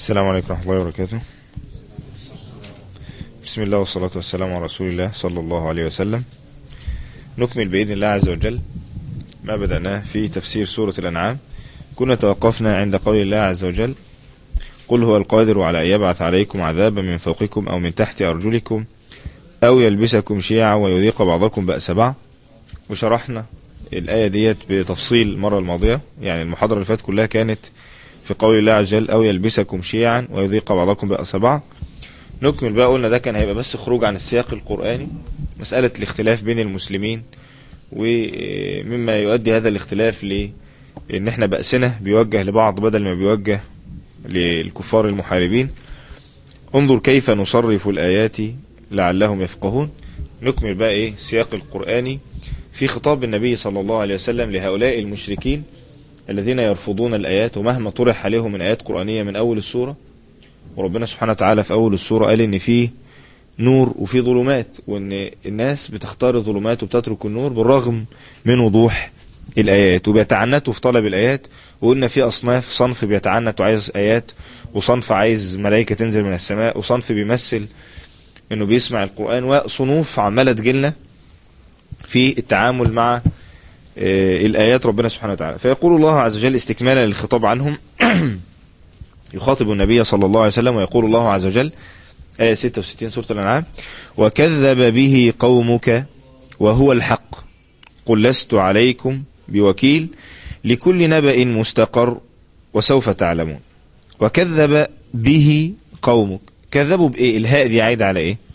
السلام عليكم ورحمة الله وبركاته بسم الله والصلاة والسلام على رسول الله صلى الله عليه وسلم نكمل بإذن الله عز وجل ما بدأناه في تفسير سورة الأنعام كنا توقفنا عند قول الله عز وجل قل هو القادر على أن يبعث عليكم عذابا من فوقكم أو من تحت أرجلكم أو يلبسكم شيعا ويذيق بعضكم بأس بعض وشرحنا الآية ديت بتفصيل المرة الماضية يعني المحاضرة اللي فاتت كلها كانت في قول الله عز وجل أو يلبسكم شيعا ويذيق بعضكم بأس بعض نكمل بقى قلنا ده كان هيبقى بس خروج عن السياق القرآني مسألة الاختلاف بين المسلمين ومما يؤدي هذا الاختلاف لأن احنا بأسنا بيوجه لبعض بدل ما بيوجه للكفار المحاربين انظر كيف نصرف الآيات لعلهم يفقهون نكمل بقى ايه السياق القرآني في خطاب النبي صلى الله عليه وسلم لهؤلاء المشركين الذين يرفضون الآيات ومهما طرح عليهم من آيات قرآنية من أول السورة وربنا سبحانه وتعالى في أول السورة قال إن فيه نور وفي ظلمات وإن الناس بتختار الظلمات وبتترك النور بالرغم من وضوح الآيات وبيتعنتوا في طلب الآيات وقلنا في أصناف صنف بيتعنت وعايز آيات وصنف عايز ملائكة تنزل من السماء وصنف بيمثل إنه بيسمع القرآن وصنوف عمالة تجيلنا في التعامل مع الآيات ربنا سبحانه وتعالى فيقول الله عز وجل استكمالا للخطاب عنهم يخاطب النبي صلى الله عليه وسلم ويقول الله عز وجل آية 66 سورة الأنعام وكذب به قومك وهو الحق قل لست عليكم بوكيل لكل نبأ مستقر وسوف تعلمون وكذب به قومك كذبوا بإيه الهاء دي عايدة على إيه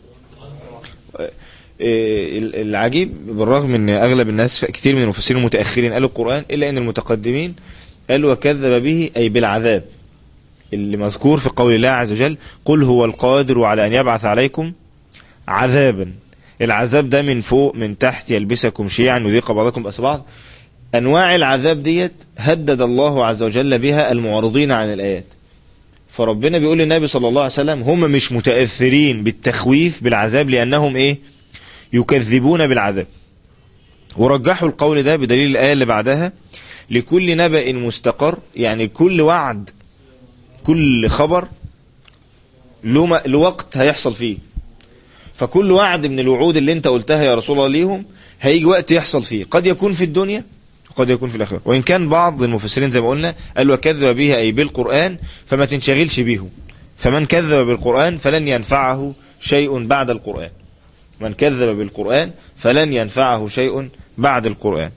العجيب بالرغم ان اغلب الناس كتير من المفسرين المتاخرين قالوا القران الا ان المتقدمين قالوا وكذب به اي بالعذاب اللي مذكور في قول الله عز وجل قل هو القادر على ان يبعث عليكم عذابا العذاب ده من فوق من تحت يلبسكم شيعا يذيق بعضكم باس بعض انواع العذاب ديت هدد الله عز وجل بها المعرضين عن الايات فربنا بيقول للنبي صلى الله عليه وسلم هم مش متاثرين بالتخويف بالعذاب لانهم ايه يكذبون بالعذاب ورجحوا القول ده بدليل الآية اللي بعدها لكل نبأ مستقر يعني كل وعد كل خبر له لوقت هيحصل فيه فكل وعد من الوعود اللي انت قلتها يا رسول الله ليهم هيجي وقت يحصل فيه قد يكون في الدنيا وقد يكون في الآخرة وإن كان بعض المفسرين زي ما قلنا قالوا وكذب بها أي بالقرآن فما تنشغلش بيه فمن كذب بالقرآن فلن ينفعه شيء بعد القرآن من كذب بالقرآن فلن ينفعه شيء بعد القرآن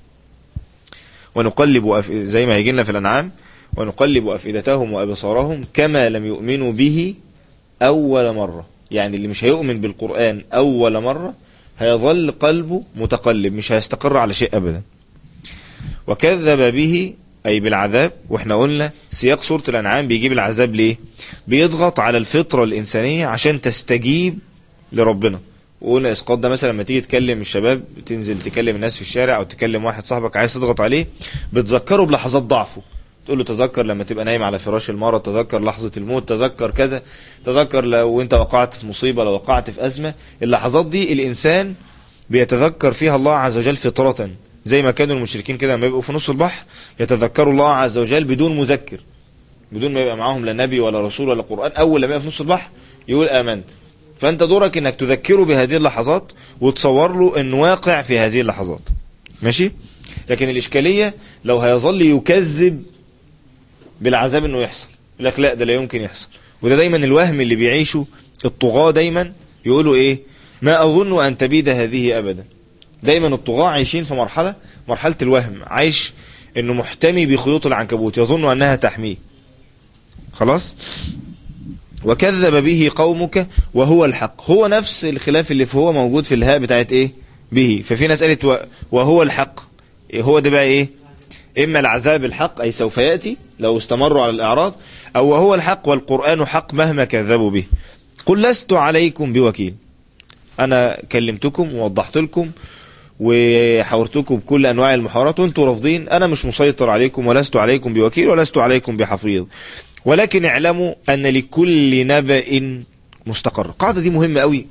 ونقلب أف... زي ما هيجي لنا في الأنعام ونقلب أفئدتهم وأبصارهم كما لم يؤمنوا به أول مرة يعني اللي مش هيؤمن بالقرآن أول مرة هيظل قلبه متقلب مش هيستقر على شيء أبدا وكذب به أي بالعذاب وإحنا قلنا سياق سورة الأنعام بيجيب العذاب ليه بيضغط على الفطرة الإنسانية عشان تستجيب لربنا وقلنا اسقاط ده مثلا لما تيجي تكلم الشباب تنزل تكلم الناس في الشارع او تكلم واحد صاحبك عايز تضغط عليه بتذكره بلحظات ضعفه تقول له تذكر لما تبقى نايم على فراش المرض تذكر لحظة الموت تذكر كذا تذكر لو انت وقعت في مصيبة لو وقعت في أزمة اللحظات دي الإنسان بيتذكر فيها الله عز وجل فطرة زي ما كانوا المشركين كده لما يبقوا في نص البحر يتذكروا الله عز وجل بدون مذكر بدون ما يبقى معاهم لا نبي ولا رسول ولا قرآن أول لما يبقى في نص البحر يقول آمنت فانت دورك انك تذكره بهذه اللحظات وتصور له انه واقع في هذه اللحظات ماشي لكن الاشكالية لو هيظل يكذب بالعذاب انه يحصل يقول لك لا ده لا يمكن يحصل وده دايما الوهم اللي بيعيشه الطغاة دايما يقولوا ايه ما اظن ان تبيد هذه ابدا دايما الطغاة عايشين في مرحلة مرحلة الوهم عايش انه محتمي بخيوط العنكبوت يظن انها تحميه خلاص وكذب به قومك وهو الحق هو نفس الخلاف اللي في هو موجود في الهاء بتاعت ايه به ففي ناس قالت وهو الحق هو ده بقى ايه اما العذاب الحق اي سوف يأتي لو استمروا على الاعراض او وهو الحق والقرآن حق مهما كذبوا به قل لست عليكم بوكيل انا كلمتكم ووضحت لكم وحاورتكم بكل انواع المحاورات وانتم رافضين انا مش مسيطر عليكم ولست عليكم بوكيل ولست عليكم بحفيظ ولكن اعلموا أن لكل نبأ مستقر القاعدة دي مهمة قوي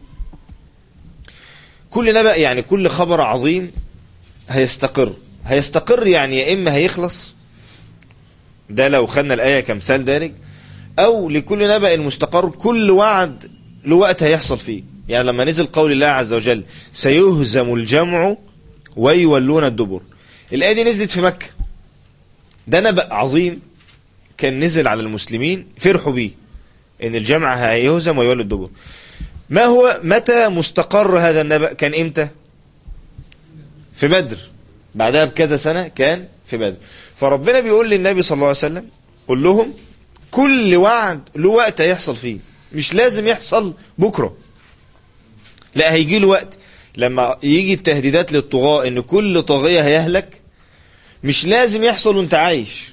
كل نبأ يعني كل خبر عظيم هيستقر هيستقر يعني يا إما هيخلص ده لو خدنا الآية كمثال دارج او لكل نبأ مستقر كل وعد له وقت هيحصل فيه يعني لما نزل قول الله عز وجل سيهزم الجمع ويولون الدبر الآية دي نزلت في مكة ده نبأ عظيم كان نزل على المسلمين فرحوا بيه ان الجمع هيهزم ويولي الدبر ما هو متى مستقر هذا النبأ كان امتى في بدر بعدها بكذا سنة كان في بدر فربنا بيقول للنبي صلى الله عليه وسلم قل لهم كل وعد له وقت هيحصل فيه مش لازم يحصل بكرة لا هيجي له وقت لما يجي التهديدات للطغاة ان كل طاغية هيهلك مش لازم يحصل وانت عايش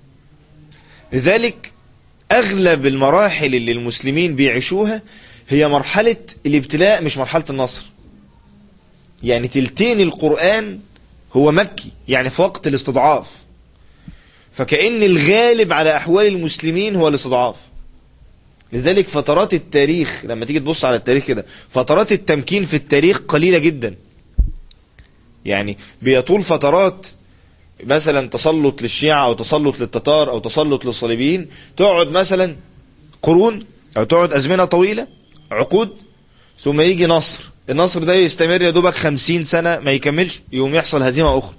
لذلك اغلب المراحل اللي المسلمين بيعيشوها هي مرحلة الابتلاء مش مرحلة النصر يعني تلتين القرآن هو مكي يعني في وقت الاستضعاف فكأن الغالب على أحوال المسلمين هو الاستضعاف لذلك فترات التاريخ لما تيجي تبص على التاريخ كده فترات التمكين في التاريخ قليلة جدا يعني بيطول فترات مثلا تسلط للشيعة او تسلط للتتار او تسلط للصليبيين تقعد مثلا قرون او تقعد ازمنة طويلة عقود ثم يجي نصر النصر ده يستمر يا دوبك خمسين سنة ما يكملش يوم يحصل هزيمة اخرى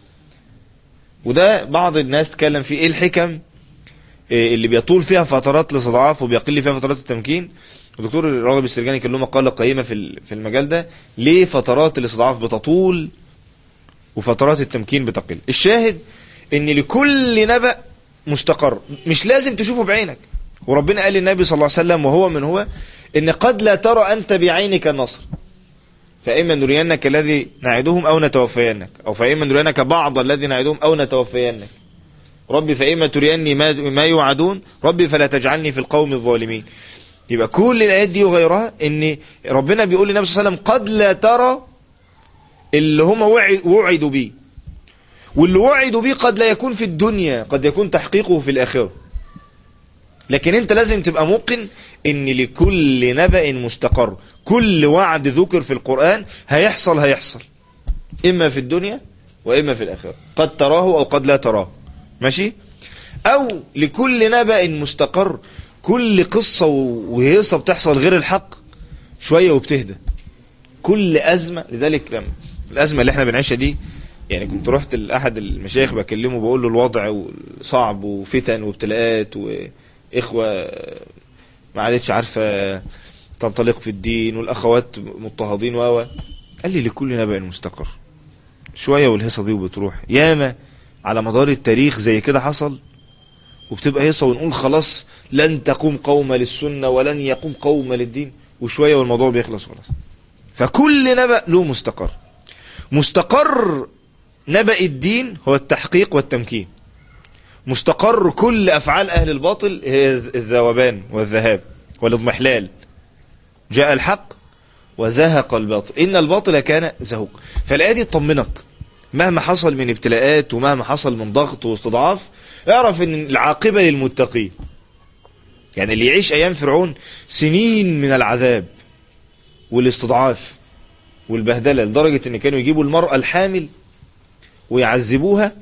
وده بعض الناس تكلم فيه ايه الحكم اللي بيطول فيها فترات الاستضعاف وبيقل فيها فترات التمكين الدكتور راغب السرجاني كان له مقاله قيمه في في المجال ده ليه فترات الاستضعاف بتطول وفترات التمكين بتقل الشاهد ان لكل نبأ مستقر مش لازم تشوفه بعينك وربنا قال للنبي صلى الله عليه وسلم وهو من هو ان قد لا ترى انت بعينك النصر فإما نرينك الذي نعدهم أو نتوفينك أو فإما نرينك بعض الذي نعدهم أو نتوفينك ربي فإما تريني ما, ما يوعدون ربي فلا تجعلني في القوم الظالمين يبقى كل الآيات دي وغيرها ان ربنا بيقول للنبي صلى الله عليه وسلم قد لا ترى اللي هم وعدوا بيه واللي وعدوا بيه قد لا يكون في الدنيا قد يكون تحقيقه في الآخرة لكن انت لازم تبقى موقن ان لكل نبأ مستقر كل وعد ذكر في القرآن هيحصل هيحصل اما في الدنيا واما في الآخرة قد تراه او قد لا تراه ماشي او لكل نبأ مستقر كل قصة وهيصة بتحصل غير الحق شوية وبتهدى كل أزمة لذلك لما الأزمة اللي احنا بنعيشها دي يعني كنت رحت لأحد المشايخ بكلمه بقول له الوضع صعب وفتن وابتلاءات وإخوة ما عادتش عارفة تنطلق في الدين والأخوات مضطهدين و قال لي لكل نبأ مستقر شوية والهيصة دي وبتروح ياما على مدار التاريخ زي كده حصل وبتبقى هيصة ونقول خلاص لن تقوم قومة للسنة ولن يقوم قومة للدين وشوية والموضوع بيخلص خلاص فكل نبأ له مستقر مستقر نبأ الدين هو التحقيق والتمكين مستقر كل أفعال أهل الباطل هي الذوبان والذهاب والاضمحلال جاء الحق وزهق الباطل إن الباطل كان زهوق فالآية دي تطمنك مهما حصل من ابتلاءات ومهما حصل من ضغط واستضعاف اعرف ان العاقبة للمتقين يعني اللي يعيش ايام فرعون سنين من العذاب والاستضعاف والبهدلة لدرجة ان كانوا يجيبوا المرأة الحامل ويعذبوها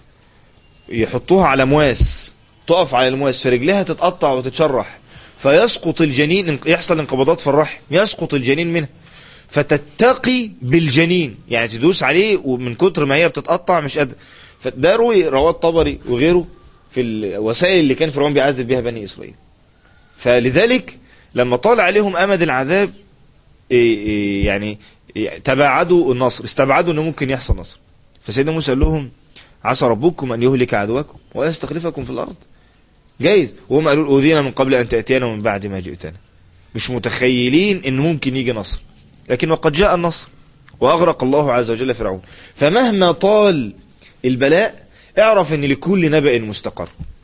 يحطوها على مواس تقف على المواس فرجلها تتقطع وتتشرح فيسقط الجنين يحصل انقباضات في الرحم يسقط الجنين منها فتتقي بالجنين يعني تدوس عليه ومن كتر ما هي بتتقطع مش قادر فده روي رواه الطبري وغيره في الوسائل اللي كان فرعون بيعذب بها بني إسرائيل فلذلك لما طال عليهم أمد العذاب يعني تباعدوا النصر استبعدوا انه ممكن يحصل نصر فسيدنا موسى قال لهم عسى ربكم ان يهلك عدوكم ويستخلفكم في الارض جايز وهم قالوا اوذينا من قبل ان تاتينا ومن بعد ما جئتنا مش متخيلين ان ممكن يجي نصر لكن وقد جاء النصر واغرق الله عز وجل فرعون فمهما طال البلاء اعرف ان لكل نبأ مستقر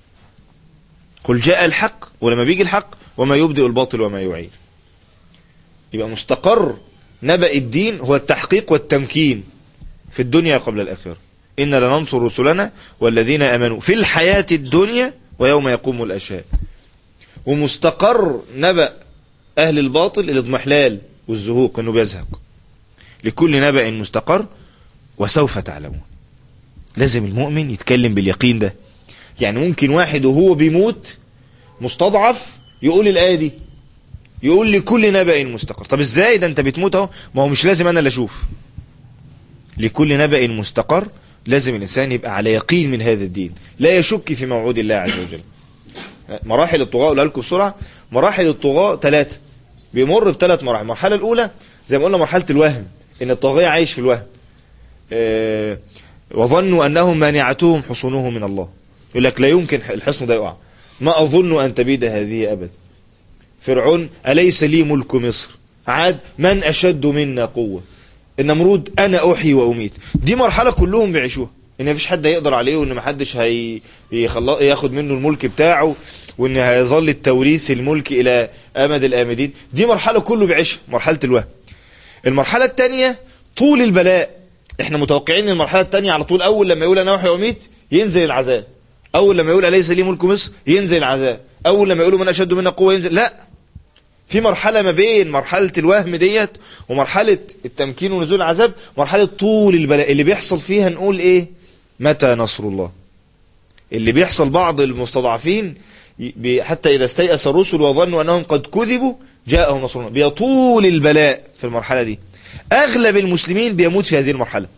قل جاء الحق ولما بيجي الحق وما يبدئ الباطل وما يعيد يبقى مستقر نبأ الدين هو التحقيق والتمكين في الدنيا قبل الآخرة إن لننصر رسلنا والذين أمنوا في الحياة الدنيا ويوم يقوم الأشهاد ومستقر نبأ أهل الباطل الاضمحلال والزهوق أنه بيزهق لكل نبأ مستقر وسوف تعلمون لازم المؤمن يتكلم باليقين ده يعني ممكن واحد وهو بيموت مستضعف يقول الآية دي يقول لكل نبأ مستقر طب ازاي ده انت بتموت اهو ما هو مش لازم انا اللي اشوف لكل نبأ مستقر لازم الانسان يبقى على يقين من هذا الدين لا يشك في موعود الله عز وجل مراحل الطغاة اقولها لكم بسرعه مراحل الطغاة ثلاثه بيمر بثلاث مراحل المرحله الاولى زي ما قلنا مرحله الوهم ان الطاغيه عايش في الوهم آه، وظنوا انهم مانعتهم حصونهم من الله يقول لك لا يمكن الحصن ده يقع ما اظن ان تبيد هذه ابدا فرعون أليس لي ملك مصر عاد من أشد منا قوة النمرود أنا أحيي وأميت دي مرحلة كلهم بيعيشوها إن مفيش حد هيقدر عليه وإن محدش هي يخل- ياخد منه الملك بتاعه وإن هيظل التوريث الملك إلى أمد الآمدين دي مرحلة كله بيعيشها مرحلة الوهم المرحلة الثانية طول البلاء احنا متوقعين ان المرحلة الثانية على طول أول لما يقول أنا أحيي وأميت ينزل العذاب أول لما يقول أليس لي ملك مصر ينزل العذاب أول لما يقولوا من أشد منا قوة ينزل لا في مرحلة ما بين مرحلة الوهم ديت ومرحلة التمكين ونزول العذاب مرحلة طول البلاء اللي بيحصل فيها نقول ايه متى نصر الله اللي بيحصل بعض المستضعفين ي- بي- حتى إذا استيأس الرسل وظنوا أنهم قد كذبوا جاءهم نصرنا بيطول البلاء في المرحلة دي أغلب المسلمين بيموت في هذه المرحلة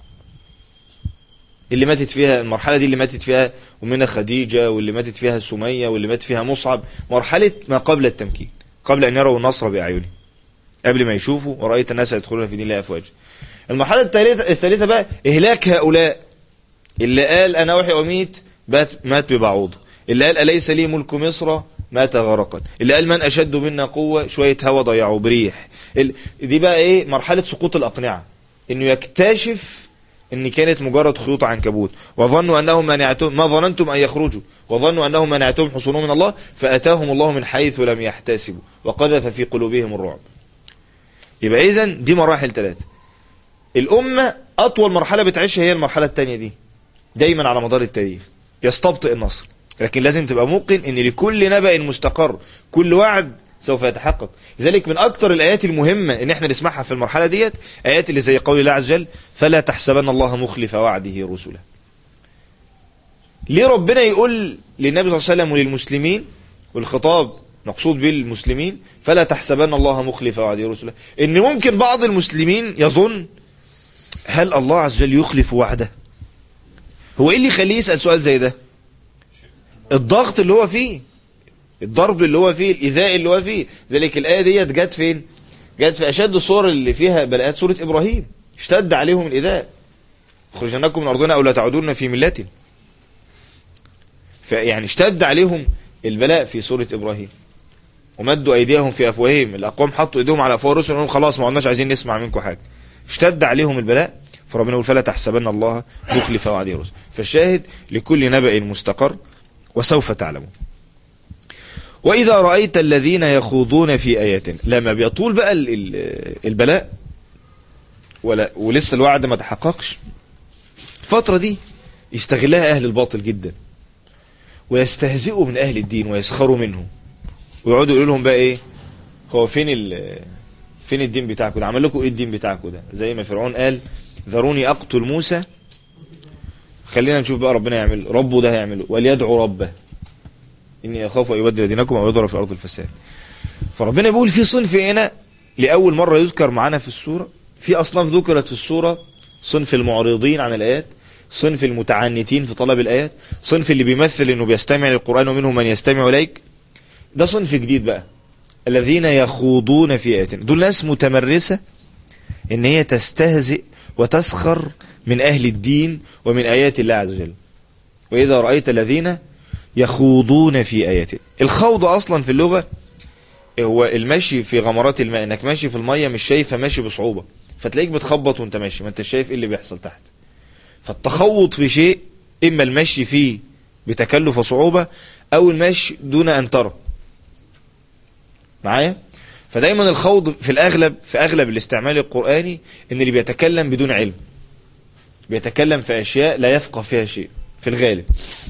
اللي ماتت فيها المرحلة دي اللي ماتت فيها أمنا خديجة واللي ماتت فيها سمية واللي مات فيها مصعب مرحلة ما قبل التمكين قبل أن يروا النصر بأعينهم قبل ما يشوفوا ورأيت الناس يدخلون في دين الله أفواجا المرحلة الثالثة الثالثة بقى إهلاك هؤلاء اللي قال أنا أحيي وأميت بات مات ببعوضة اللي قال أليس لي ملك مصر مات غرقا اللي قال من أشد منا قوة شوية هوا ضيعوا بريح ال- دي بقى إيه مرحلة سقوط الأقنعة إنه يكتشف ان كانت مجرد خيوط عنكبوت وظنوا انهم منعتهم ما ظننتم ان يخرجوا وظنوا انهم منعتهم حصونهم من الله فاتاهم الله من حيث لم يحتسبوا وقذف في قلوبهم الرعب يبقى اذا دي مراحل ثلاثه الامه اطول مرحله بتعيشها هي المرحله الثانيه دي دايما على مدار التاريخ يستبطئ النصر لكن لازم تبقى موقن ان لكل نبأ مستقر كل وعد سوف يتحقق لذلك من اكتر الايات المهمه ان احنا نسمعها في المرحله ديت ايات اللي زي قول الله عز وجل فلا تحسبن الله مخلف وعده رسله ليه ربنا يقول للنبي صلى الله عليه وسلم وللمسلمين والخطاب مقصود بالمسلمين فلا تحسبن الله مخلف وعده رسله ان ممكن بعض المسلمين يظن هل الله عز وجل يخلف وعده هو ايه اللي يخليه يسأل سؤال زي ده الضغط اللي هو فيه الضرب اللي هو فيه الإيذاء اللي هو فيه ذلك الآية ديت جت فين جت في أشد الصور اللي فيها بلاءات سورة إبراهيم اشتد عليهم الإيذاء خرجناكم من أرضنا أو لا تعودون في ملتنا فيعني اشتد عليهم البلاء في سورة إبراهيم ومدوا أيديهم في أفواههم الأقوام حطوا إيديهم على أفواه الرسل وقالوا خلاص ما عدناش عايزين نسمع منكم حاجة اشتد عليهم البلاء فربنا يقول فلا تحسبن الله مخلف وعده رسل فالشاهد لكل نبأ مستقر وسوف تعلمون وإذا رأيت الذين يخوضون في آياتنا لما بيطول بقى ال- ال- البلاء ولا ولسه الوعد ما تحققش الفترة دي يستغلها أهل الباطل جدا ويستهزئوا من أهل الدين ويسخروا منهم ويقعدوا يقولوا لهم بقى إيه هو فين ال فين الدين بتاعكم ده عمل لكم إيه الدين بتاعكم ده زي ما فرعون قال ذروني أقتل موسى خلينا نشوف بقى ربنا يعمل ربه ده هيعمله وليدعو ربه إني أخاف أن يبدل دينكم أو يضرب في أرض الفساد فربنا بيقول في صنف هنا لأول مرة يذكر معانا في السورة في أصناف ذكرت في السورة صنف المعرضين عن الآيات صنف المتعنتين في طلب الآيات صنف اللي بيمثل أنه بيستمع للقرآن ومنهم من يستمع إليك ده صنف جديد بقى الذين يخوضون في آياتنا دول ناس متمرسة ان هي تستهزئ وتسخر من أهل الدين ومن آيات الله عز وجل وإذا رأيت الذين يخوضون في آياتنا الخوض أصلا في اللغة هو المشي في غمرات الماء انك ماشي في المية مش شايف فماشي بصعوبة فتلاقيك بتخبط وانت ماشي ما انت شايف ايه اللي بيحصل تحت فالتخوض في شيء اما المشي فيه بتكلف وصعوبة او المشي دون ان ترى معايا فدايما الخوض في الاغلب في اغلب الاستعمال القرآني ان اللي بيتكلم بدون علم بيتكلم في اشياء لا يفقه فيها شيء في الغالب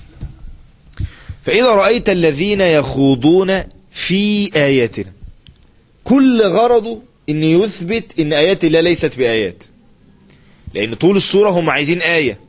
فإذا رأيت الذين يخوضون في آياتنا كل غرضه أن يثبت أن آيات الله ليست بآيات لأن طول السورة هم عايزين آية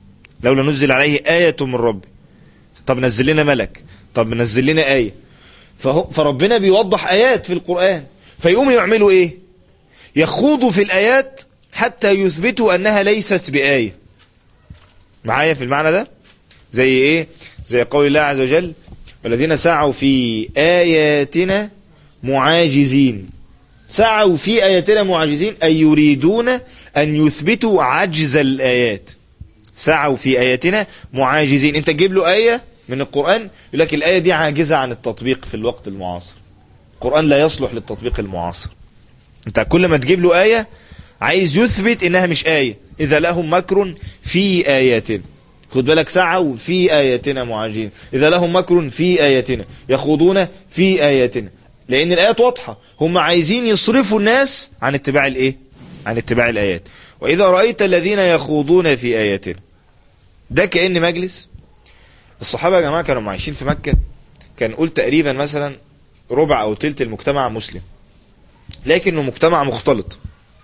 لولا نزل عليه آية من ربي طب نزل لنا ملك طب نزل لنا آية فهو فربنا بيوضح آيات في القرآن فيقوموا يعملوا إيه يخوضوا في الآيات حتى يثبتوا أنها ليست بآية معايا في المعنى ده زي إيه زي قول الله عز وجل والذين سعوا في آياتنا معاجزين سعوا في آياتنا معاجزين أي يريدون أن يثبتوا عجز الآيات سعوا في آياتنا معاجزين انت تجيب له آية من القرآن يقول لك الآية دي عاجزة عن التطبيق في الوقت المعاصر القرآن لا يصلح للتطبيق المعاصر انت كل ما تجيب له آية عايز يثبت انها مش آية إذا لهم مكر في آياتنا خد بالك سعوا في آياتنا معاجزين إذا لهم مكر في آياتنا يخوضون في آياتنا لأن الآيات واضحة هم عايزين يصرفوا الناس عن اتباع الإيه عن اتباع الآيات وإذا رأيت الذين يخوضون في آياتنا ده كأن مجلس الصحابة يا جماعة كانوا عايشين في مكة كان قول تقريبا مثلا ربع أو تلت المجتمع مسلم لكنه مجتمع مختلط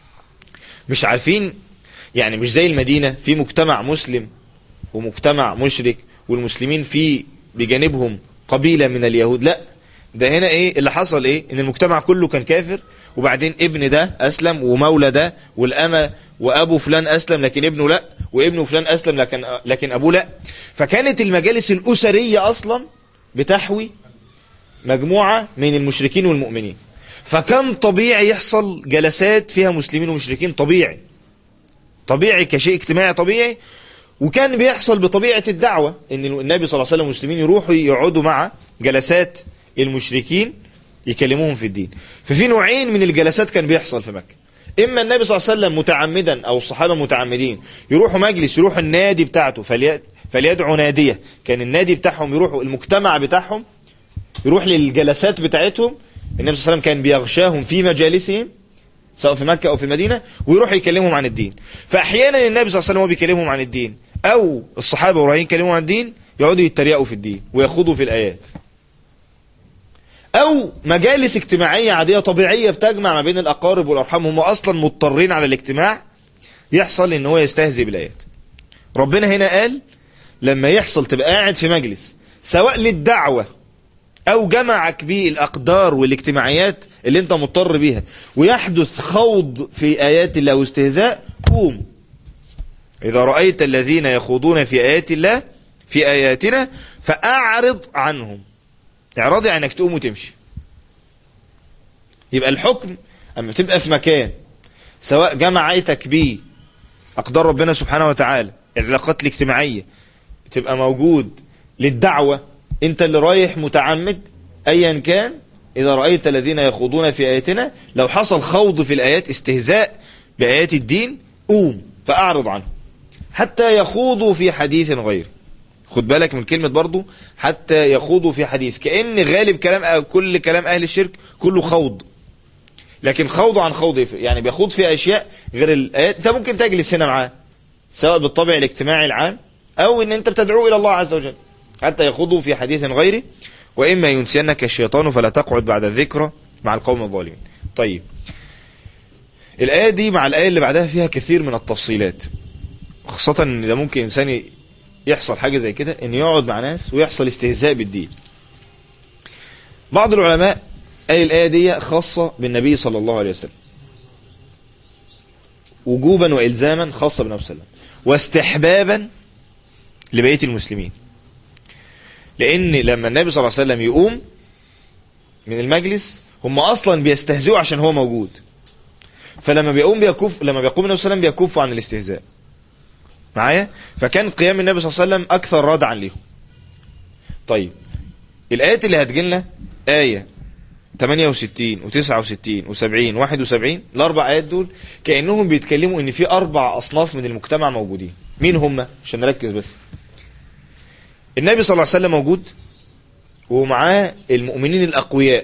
مش عارفين يعني مش زي المدينة في مجتمع مسلم ومجتمع مشرك والمسلمين في بجانبهم قبيلة من اليهود لا ده هنا ايه اللي حصل ايه ان المجتمع كله كان كافر وبعدين ابن ده اسلم ومولى ده والامه وابو فلان اسلم لكن ابنه لا وابنه فلان اسلم لكن لكن ابوه لا فكانت المجالس الاسريه اصلا بتحوي مجموعه من المشركين والمؤمنين فكان طبيعي يحصل جلسات فيها مسلمين ومشركين طبيعي طبيعي كشيء اجتماعي طبيعي وكان بيحصل بطبيعه الدعوه ان النبي صلى الله عليه وسلم والمسلمين يروحوا يقعدوا مع جلسات المشركين يكلموهم في الدين ففي نوعين من الجلسات كان بيحصل في مكة إما النبي صلى الله عليه وسلم متعمدا أو الصحابة متعمدين يروحوا مجلس يروحوا النادي بتاعته فليدعوا نادية كان النادي بتاعهم يروحوا المجتمع بتاعهم يروح للجلسات بتاعتهم النبي صلى الله عليه وسلم كان بيغشاهم في مجالسهم سواء في مكة أو في المدينة ويروح يكلمهم عن الدين فأحيانا النبي صلى الله عليه وسلم هو بيكلمهم عن الدين أو الصحابة ورايحين يكلموا عن الدين يقعدوا يتريقوا في الدين ويخوضوا في الآيات او مجالس اجتماعية عادية طبيعية بتجمع ما بين الاقارب والارحام هم اصلا مضطرين على الاجتماع يحصل ان هو يستهزئ بالايات ربنا هنا قال لما يحصل تبقى قاعد في مجلس سواء للدعوة او جمعك بيه الاقدار والاجتماعيات اللي انت مضطر بيها ويحدث خوض في ايات الله واستهزاء قوم اذا رأيت الذين يخوضون في ايات الله في اياتنا فاعرض عنهم اعراضي يعني انك تقوم وتمشي يبقى الحكم اما تبقى في مكان سواء جمعيتك بيه اقدار ربنا سبحانه وتعالى العلاقات الاجتماعية تبقى موجود للدعوة انت اللي رايح متعمد ايا كان اذا رأيت الذين يخوضون في اياتنا لو حصل خوض في الايات استهزاء بايات الدين قوم فاعرض عنه حتى يخوضوا في حديث غيره خد بالك من كلمة برضو حتى يخوضوا في حديث كأن غالب كلام كل كلام أهل الشرك كله خوض لكن خوضوا عن خوض يعني بيخوض في أشياء غير الآيات أنت ممكن تجلس هنا معاه سواء بالطبع الاجتماعي العام أو أن أنت بتدعو إلى الله عز وجل حتى يخوضوا في حديث غيره وإما ينسينك الشيطان فلا تقعد بعد الذكرى مع القوم الظالمين طيب الآية دي مع الآية اللي بعدها فيها كثير من التفصيلات خاصة ان ده ممكن انسان يحصل حاجة زي كده ان يقعد مع ناس ويحصل استهزاء بالدين بعض العلماء قال الآية دي خاصة بالنبي صلى الله عليه وسلم وجوبا وإلزاما خاصة بالنبي صلى الله عليه وسلم واستحبابا لبقية المسلمين لأن لما النبي صلى الله عليه وسلم يقوم من المجلس هم أصلا بيستهزئوا عشان هو موجود فلما بيقوم بيكف لما بيقوم النبي صلى الله عليه وسلم بيكفوا عن الاستهزاء معايا فكان قيام النبي صلى الله عليه وسلم أكثر ردعا ليهم طيب الآيات اللي هتجيلنا آية 68 و69 و70 71 الأربع آيات دول كأنهم بيتكلموا إن في أربع أصناف من المجتمع موجودين مين هم عشان نركز بس النبي صلى الله عليه وسلم موجود ومعاه المؤمنين الأقوياء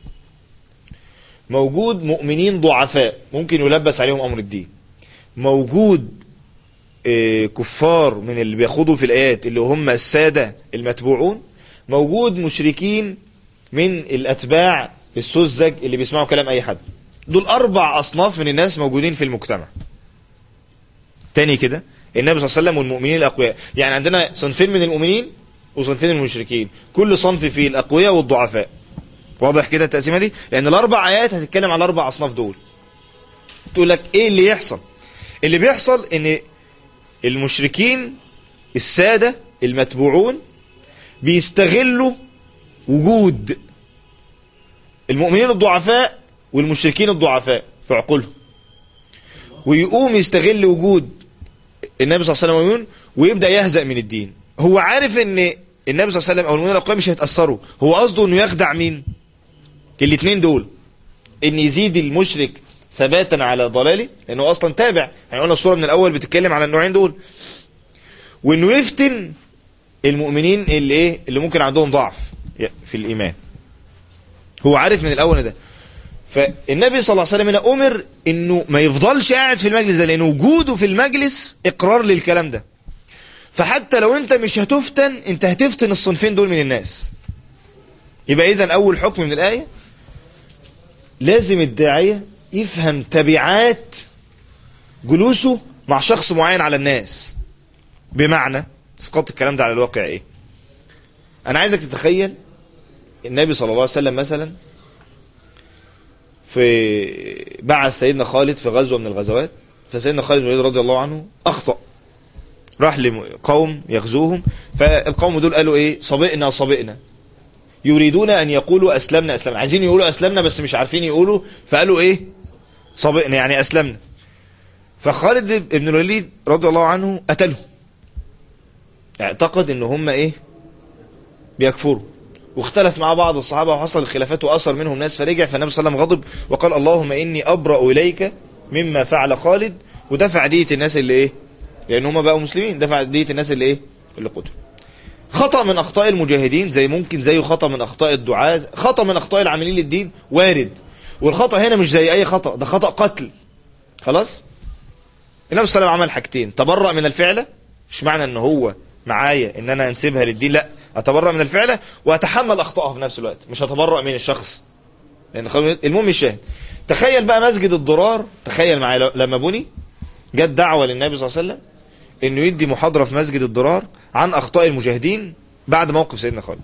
موجود مؤمنين ضعفاء ممكن يلبس عليهم أمر الدين موجود كفار من اللي بياخدوا في الآيات اللي هم السادة المتبوعون موجود مشركين من الأتباع السذج اللي بيسمعوا كلام أي حد دول أربع أصناف من الناس موجودين في المجتمع تاني كده النبي صلى الله عليه وسلم والمؤمنين الأقوياء يعني عندنا صنفين من المؤمنين وصنفين من المشركين كل صنف فيه الأقوياء والضعفاء واضح كده التقسيمه دي لان الاربع ايات هتتكلم على الاربع اصناف دول تقول لك ايه اللي يحصل اللي بيحصل ان المشركين الساده المتبوعون بيستغلوا وجود المؤمنين الضعفاء والمشركين الضعفاء في عقولهم ويقوم يستغل وجود النبي صلى الله عليه وسلم ويبدا يهزأ من الدين هو عارف ان النبي صلى الله عليه وسلم او المؤمنين الاقوياء مش هيتاثروا هو قصده انه يخدع مين الاثنين دول ان يزيد المشرك ثباتا على ضلاله لانه اصلا تابع يعني قلنا الصوره من الاول بتتكلم على النوعين دول وانه يفتن المؤمنين اللي ايه اللي ممكن عندهم ضعف في الايمان هو عارف من الاول ده فالنبي صلى الله عليه وسلم هنا امر انه ما يفضلش قاعد في المجلس ده لان وجوده في المجلس اقرار للكلام ده فحتى لو انت مش هتفتن انت هتفتن الصنفين دول من الناس يبقى اذا اول حكم من الايه لازم الداعيه يفهم تبعات جلوسه مع شخص معين على الناس بمعنى اسقاط الكلام ده على الواقع ايه انا عايزك تتخيل النبي صلى الله عليه وسلم مثلا في بعث سيدنا خالد في غزوة من الغزوات فسيدنا خالد بن الوليد رضي الله عنه أخطأ راح لقوم يغزوهم فالقوم دول قالوا ايه صبئنا صبئنا يريدون ان يقولوا اسلمنا اسلمنا عايزين يقولوا اسلمنا بس مش عارفين يقولوا فقالوا ايه صبئنا يعني اسلمنا فخالد بن الوليد رضي الله عنه قتلهم اعتقد ان هم ايه بيكفروا واختلف مع بعض الصحابة وحصل الخلافات وأثر منهم ناس فرجع فالنبي صلى الله عليه وسلم غضب وقال اللهم إني أبرأ إليك مما فعل خالد ودفع دية الناس اللي إيه لأن هم بقوا مسلمين دفع دية الناس اللي إيه اللي قتلوا خطأ من أخطاء المجاهدين زي ممكن زيه خطأ من أخطاء الدعاة خطأ من أخطاء العاملين للدين وارد والخطأ هنا مش زي أي خطأ ده خطأ قتل خلاص النبي صلى الله عليه وسلم عمل حاجتين تبرأ من الفعلة مش معنى ان هو معايا ان انا انسبها للدين لا اتبرأ من الفعلة واتحمل اخطائها في نفس الوقت مش هتبرأ من الشخص لان المهم الشاهد تخيل بقى مسجد الضرار تخيل معايا لما بني جت دعوة للنبي صلى الله عليه وسلم انه يدي محاضرة في مسجد الضرار عن اخطاء المجاهدين بعد موقف سيدنا خالد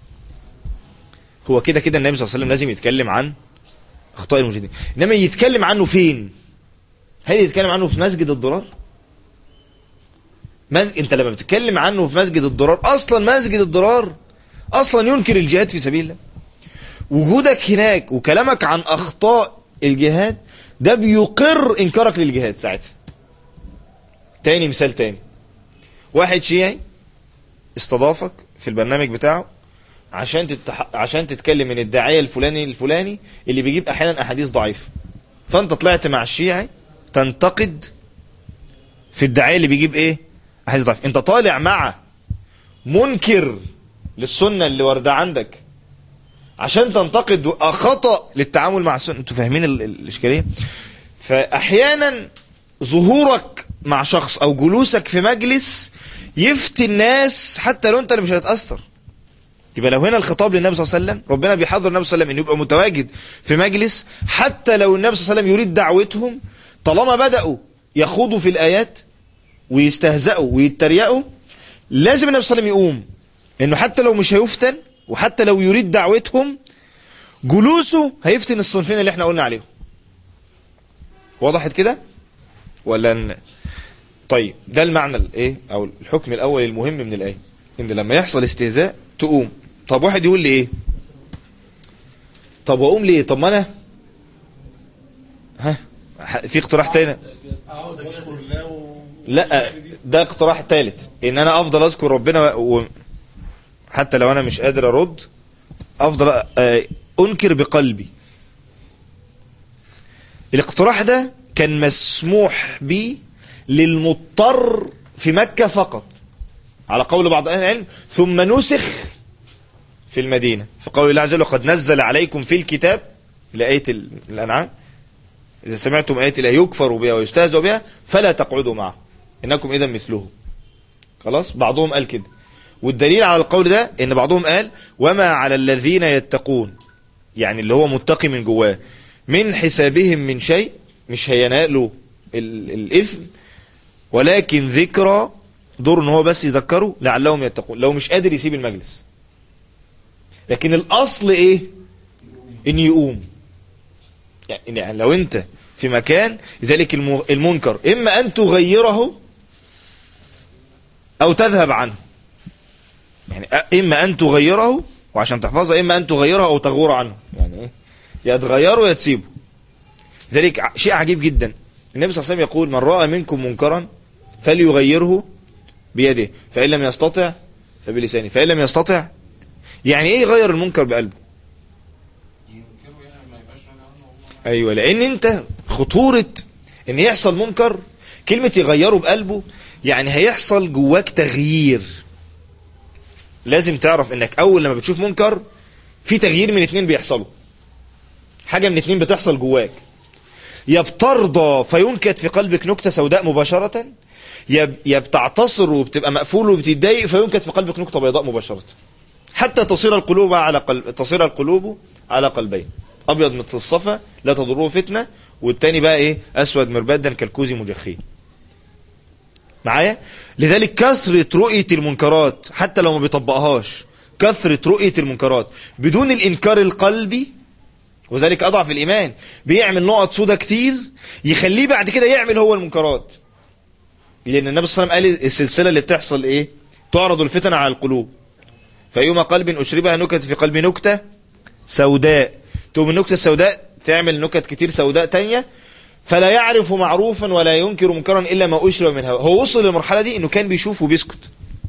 هو كده كده النبي صلى الله عليه وسلم لازم يتكلم عن اخطاء المجاهدين انما يتكلم عنه فين هل يتكلم عنه في مسجد الضرار مز... انت لما بتتكلم عنه في مسجد الضرار اصلا مسجد الضرار اصلا ينكر الجهاد في سبيل الله وجودك هناك وكلامك عن اخطاء الجهاد ده بيقر انكارك للجهاد ساعتها تاني مثال تاني واحد شيعي استضافك في البرنامج بتاعه عشان تتح... عشان تتكلم من الداعيه الفلاني الفلاني اللي بيجيب احيانا احاديث ضعيفه فانت طلعت مع الشيعي تنتقد في الداعيه اللي بيجيب ايه احاديث ضعيفه انت طالع مع منكر للسنه اللي وارده عندك عشان تنتقد خطا للتعامل مع السنه انتوا فاهمين الاشكاليه فاحيانا ظهورك مع شخص او جلوسك في مجلس يفتي الناس حتى لو انت اللي مش هتتاثر يبقى لو هنا الخطاب للنبي صلى الله عليه وسلم ربنا بيحضر النبي صلى الله عليه وسلم انه يبقى متواجد في مجلس حتى لو النبي صلى الله عليه وسلم يريد دعوتهم طالما بدأوا يخوضوا في الآيات ويستهزئوا ويتريقوا لازم النبي صلى الله عليه وسلم يقوم لأنه حتى لو مش هيفتن وحتى لو يريد دعوتهم جلوسه هيفتن الصنفين اللي احنا قلنا عليهم وضحت كده ولا ن... طيب ده المعنى الايه او الحكم الاول المهم من الايه ان لما يحصل استهزاء تقوم طب واحد يقول لي ايه طب واقوم ليه طب ما انا ها في اقتراح تاني لا ده اقتراح ثالث ان انا افضل اذكر ربنا و... حتى لو انا مش قادر ارد افضل انكر بقلبي الاقتراح ده كان مسموح به للمضطر في مكة فقط على قول بعض اهل العلم ثم نسخ في المدينة في قول الله عز وجل قد نزل عليكم في الكتاب لآية الأنعام إذا سمعتم آية الله يكفر بها ويستهزأ بها فلا تقعدوا معه إنكم إذا مثله خلاص بعضهم قال كده والدليل على القول ده إن بعضهم قال وما على الذين يتقون يعني اللي هو متقي من جواه من حسابهم من شيء مش هينالوا الإثم ولكن ذكرى دور ان هو بس يذكره لعلهم يتقون لو مش قادر يسيب المجلس لكن الأصل إيه ان يقوم يعني يعني لو انت في مكان لذلك الم- المنكر اما ان تغيره او تذهب عنه يعني أ- اما ان تغيره وعشان تحفظها اما ان تغيره او تغور عنه يعني ايه يا تغيره يا تسيبه لذلك ع- شيء عجيب جدا النبي صلى الله عليه وسلم يقول من راى منكم منكرا فليغيره بيده فان لم يستطع فبلسانه فان لم يستطع يعني ايه يغير المنكر بقلبه ينكروا يعني ما يبقاش راجع عنه والله ايوه لان انت خطوره ان يحصل منكر كلمه يغيره بقلبه يعني هيحصل جواك تغيير لازم تعرف انك اول لما بتشوف منكر في تغيير من اتنين بيحصلوا حاجه من اتنين بتحصل جواك يا بترضى فينكت في قلبك نكته سوداء مباشره يا يا بتعتصر وبتبقى مقفول وبتتضايق فينكت في قلبك نكته بيضاء مباشره حتى تصير القلوب على قلب تصير القلوب على قلبين ابيض مثل الصفا لا تضره فتنه والتاني بقى ايه اسود مربدا كالكوز مجخين معايا لذلك كثرة رؤية المنكرات حتى لو ما بيطبقهاش كثرة رؤية المنكرات بدون الإنكار القلبي وذلك أضعف الإيمان بيعمل نقط سودة كتير يخليه بعد كده يعمل هو المنكرات لأن النبي صلى الله عليه وسلم قال السلسلة اللي بتحصل إيه تعرض الفتن على القلوب فأيما قلب أشربها نكت في قلب نكتة سوداء تقوم النكتة السوداء تعمل نكت كتير سوداء تانية فلا يعرف معروفا ولا ينكر منكرا إلا ما أشرب من هوى هو وصل للمرحلة دي إنه كان بيشوف وبيسكت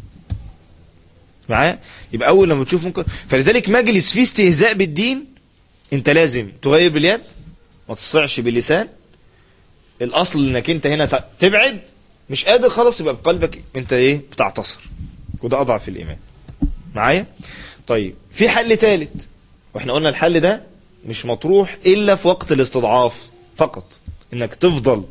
معايا يبقى أول لما تشوف منكر فلذلك مجلس فيه استهزاء بالدين أنت لازم تغير باليد ما تصطعش باللسان الأصل إنك أنت هنا ت- تبعد مش قادر خلاص يبقى بقلبك أنت إيه بتعتصر وده أضعف الإيمان معايا طيب في حل ثالث واحنا قلنا الحل ده مش مطروح الا في وقت الاستضعاف فقط انك تفضل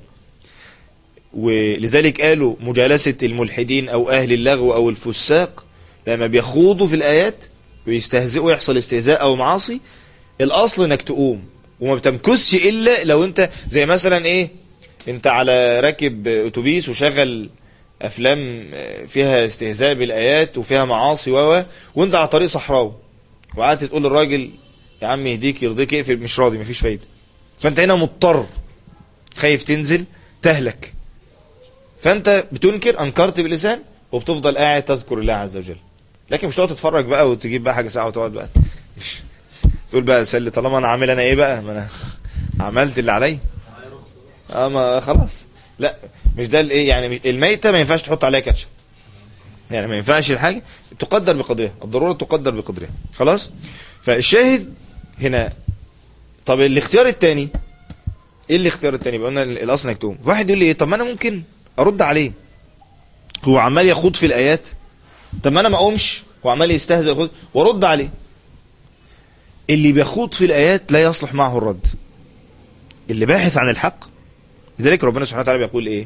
ولذلك قالوا مجالسة الملحدين او اهل اللغو او الفساق لما بيخوضوا في الايات ويستهزئوا يحصل استهزاء او معاصي الاصل انك تقوم وما بتمكسش الا لو انت زي مثلا ايه انت على راكب اتوبيس وشغل افلام فيها استهزاء بالايات وفيها معاصي و وانت على طريق صحراوي وقعدت تقول للراجل يا عم يهديك يرضيك اقفل مش راضي مفيش فايده فانت هنا مضطر خايف تنزل تهلك فانت بتنكر انكرت باللسان وبتفضل قاعد تذكر الله عز وجل لكن مش تقعد تتفرج بقى وتجيب بقى حاجه ساعه وتقعد بقى تقول بقى سلي طالما انا عامل انا ايه بقى ما انا عملت اللي عليا اه ما خلاص لا مش ده الايه يعني مش الميته ما ينفعش تحط عليها كاتشب يعني ما ينفعش الحاجه تقدر بقدرها الضروره تقدر بقدرها خلاص فالشاهد هنا طب الاختيار الثاني ايه الاختيار الثاني قلنا الاصل انك تقوم واحد يقول لي ايه طب ما انا ممكن ارد عليه هو عمال يخوض في الايات طب ما انا ما اقومش وعمال يستهزئ يخوض وارد عليه اللي بيخوض في الايات لا يصلح معه الرد اللي باحث عن الحق لذلك ربنا سبحانه وتعالى بيقول ايه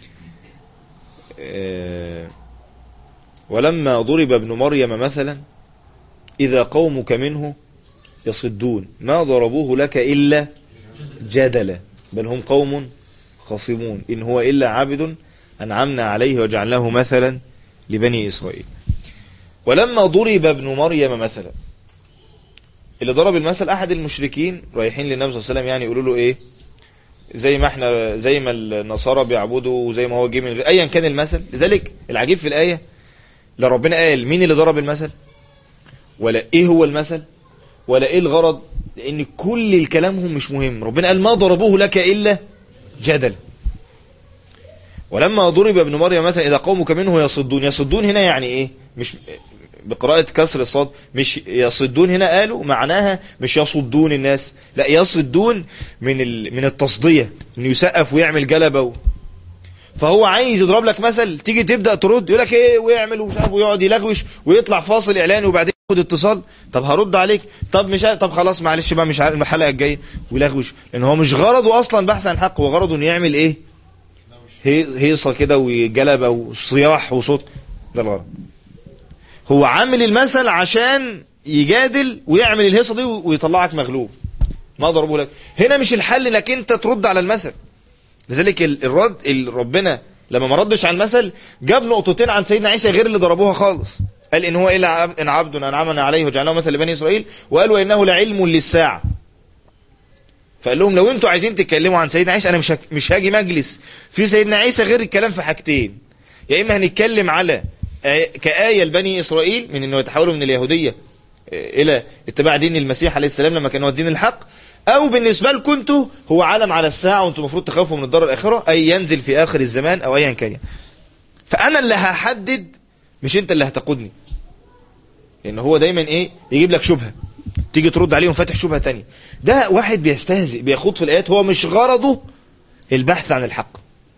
آه، ولما ضرب ابن مريم مثلا إذا قومك منه يصدون ما ضربوه لك إلا جدلا بل هم قوم خصمون إن هو إلا عبد أنعمنا عليه وجعلناه مثلا لبني إسرائيل ولما ضرب ابن مريم مثلا اللي ضرب المثل أحد المشركين رايحين للنبي صلى الله عليه وسلم يعني يقولوا له إيه زي ما احنا زي ما النصارى بيعبدوا وزي ما هو جه من غير ايا كان المثل لذلك العجيب في الايه لا ربنا قال مين اللي ضرب المثل ولا ايه هو المثل ولا ايه الغرض لان كل الكلامهم مش مهم ربنا قال ما ضربوه لك الا جدل ولما ضرب ابن مريم مثلا اذا قومك منه يصدون يصدون هنا يعني ايه مش بقراءة كسر الصاد مش يصدون هنا قالوا معناها مش يصدون الناس لا يصدون من ال... من التصدية انه يسقف ويعمل جلبة و... فهو عايز يضرب لك مثل تيجي تبدا ترد يقول لك ايه ويعمل ومش عارف ويقعد يلغوش ويطلع فاصل اعلاني وبعدين ياخد اتصال طب هرد عليك طب مش عارف طب خلاص معلش بقى مش عارف الحلقه الجايه ويلغوش لان هو مش غرضه اصلا بحث عن الحق هو غرضه انه يعمل ايه هي- هيصه كده وجلبه وصياح وصوت ده الغرض هو عامل المثل عشان يجادل ويعمل الهيصه دي ويطلعك مغلوب ما ضربوا لك هنا مش الحل انك انت ترد على المثل لذلك ال- الرد ال- ربنا لما ما ردش على المثل جاب نقطتين عن سيدنا عيسى غير اللي ضربوها خالص قال ان هو الا عبد ان عبد انعمنا عليه وجعلناه مثل لبني اسرائيل وقال وانه لعلم للساعه فقال لهم لو انتوا عايزين تتكلموا عن سيدنا عيسى انا مش هك- مش هاجي مجلس في سيدنا عيسى غير الكلام في حاجتين يا اما هنتكلم على آية- كآية لبني اسرائيل من انه يتحولوا من اليهودية آه، الى اتباع دين المسيح عليه السلام لما كان هو الدين الحق او بالنسبة لكم انتوا هو علم على الساعة وانتوا المفروض تخافوا من الدار الاخرة اي ينزل في اخر الزمان او ايا كان فانا اللي هحدد مش انت اللي هتقودني لان هو دايما ايه يجيب لك شبهه تيجي ترد عليهم فاتح شبهه تانية ده واحد بيستهزئ بيخوض في الايات هو مش غرضه البحث عن الحق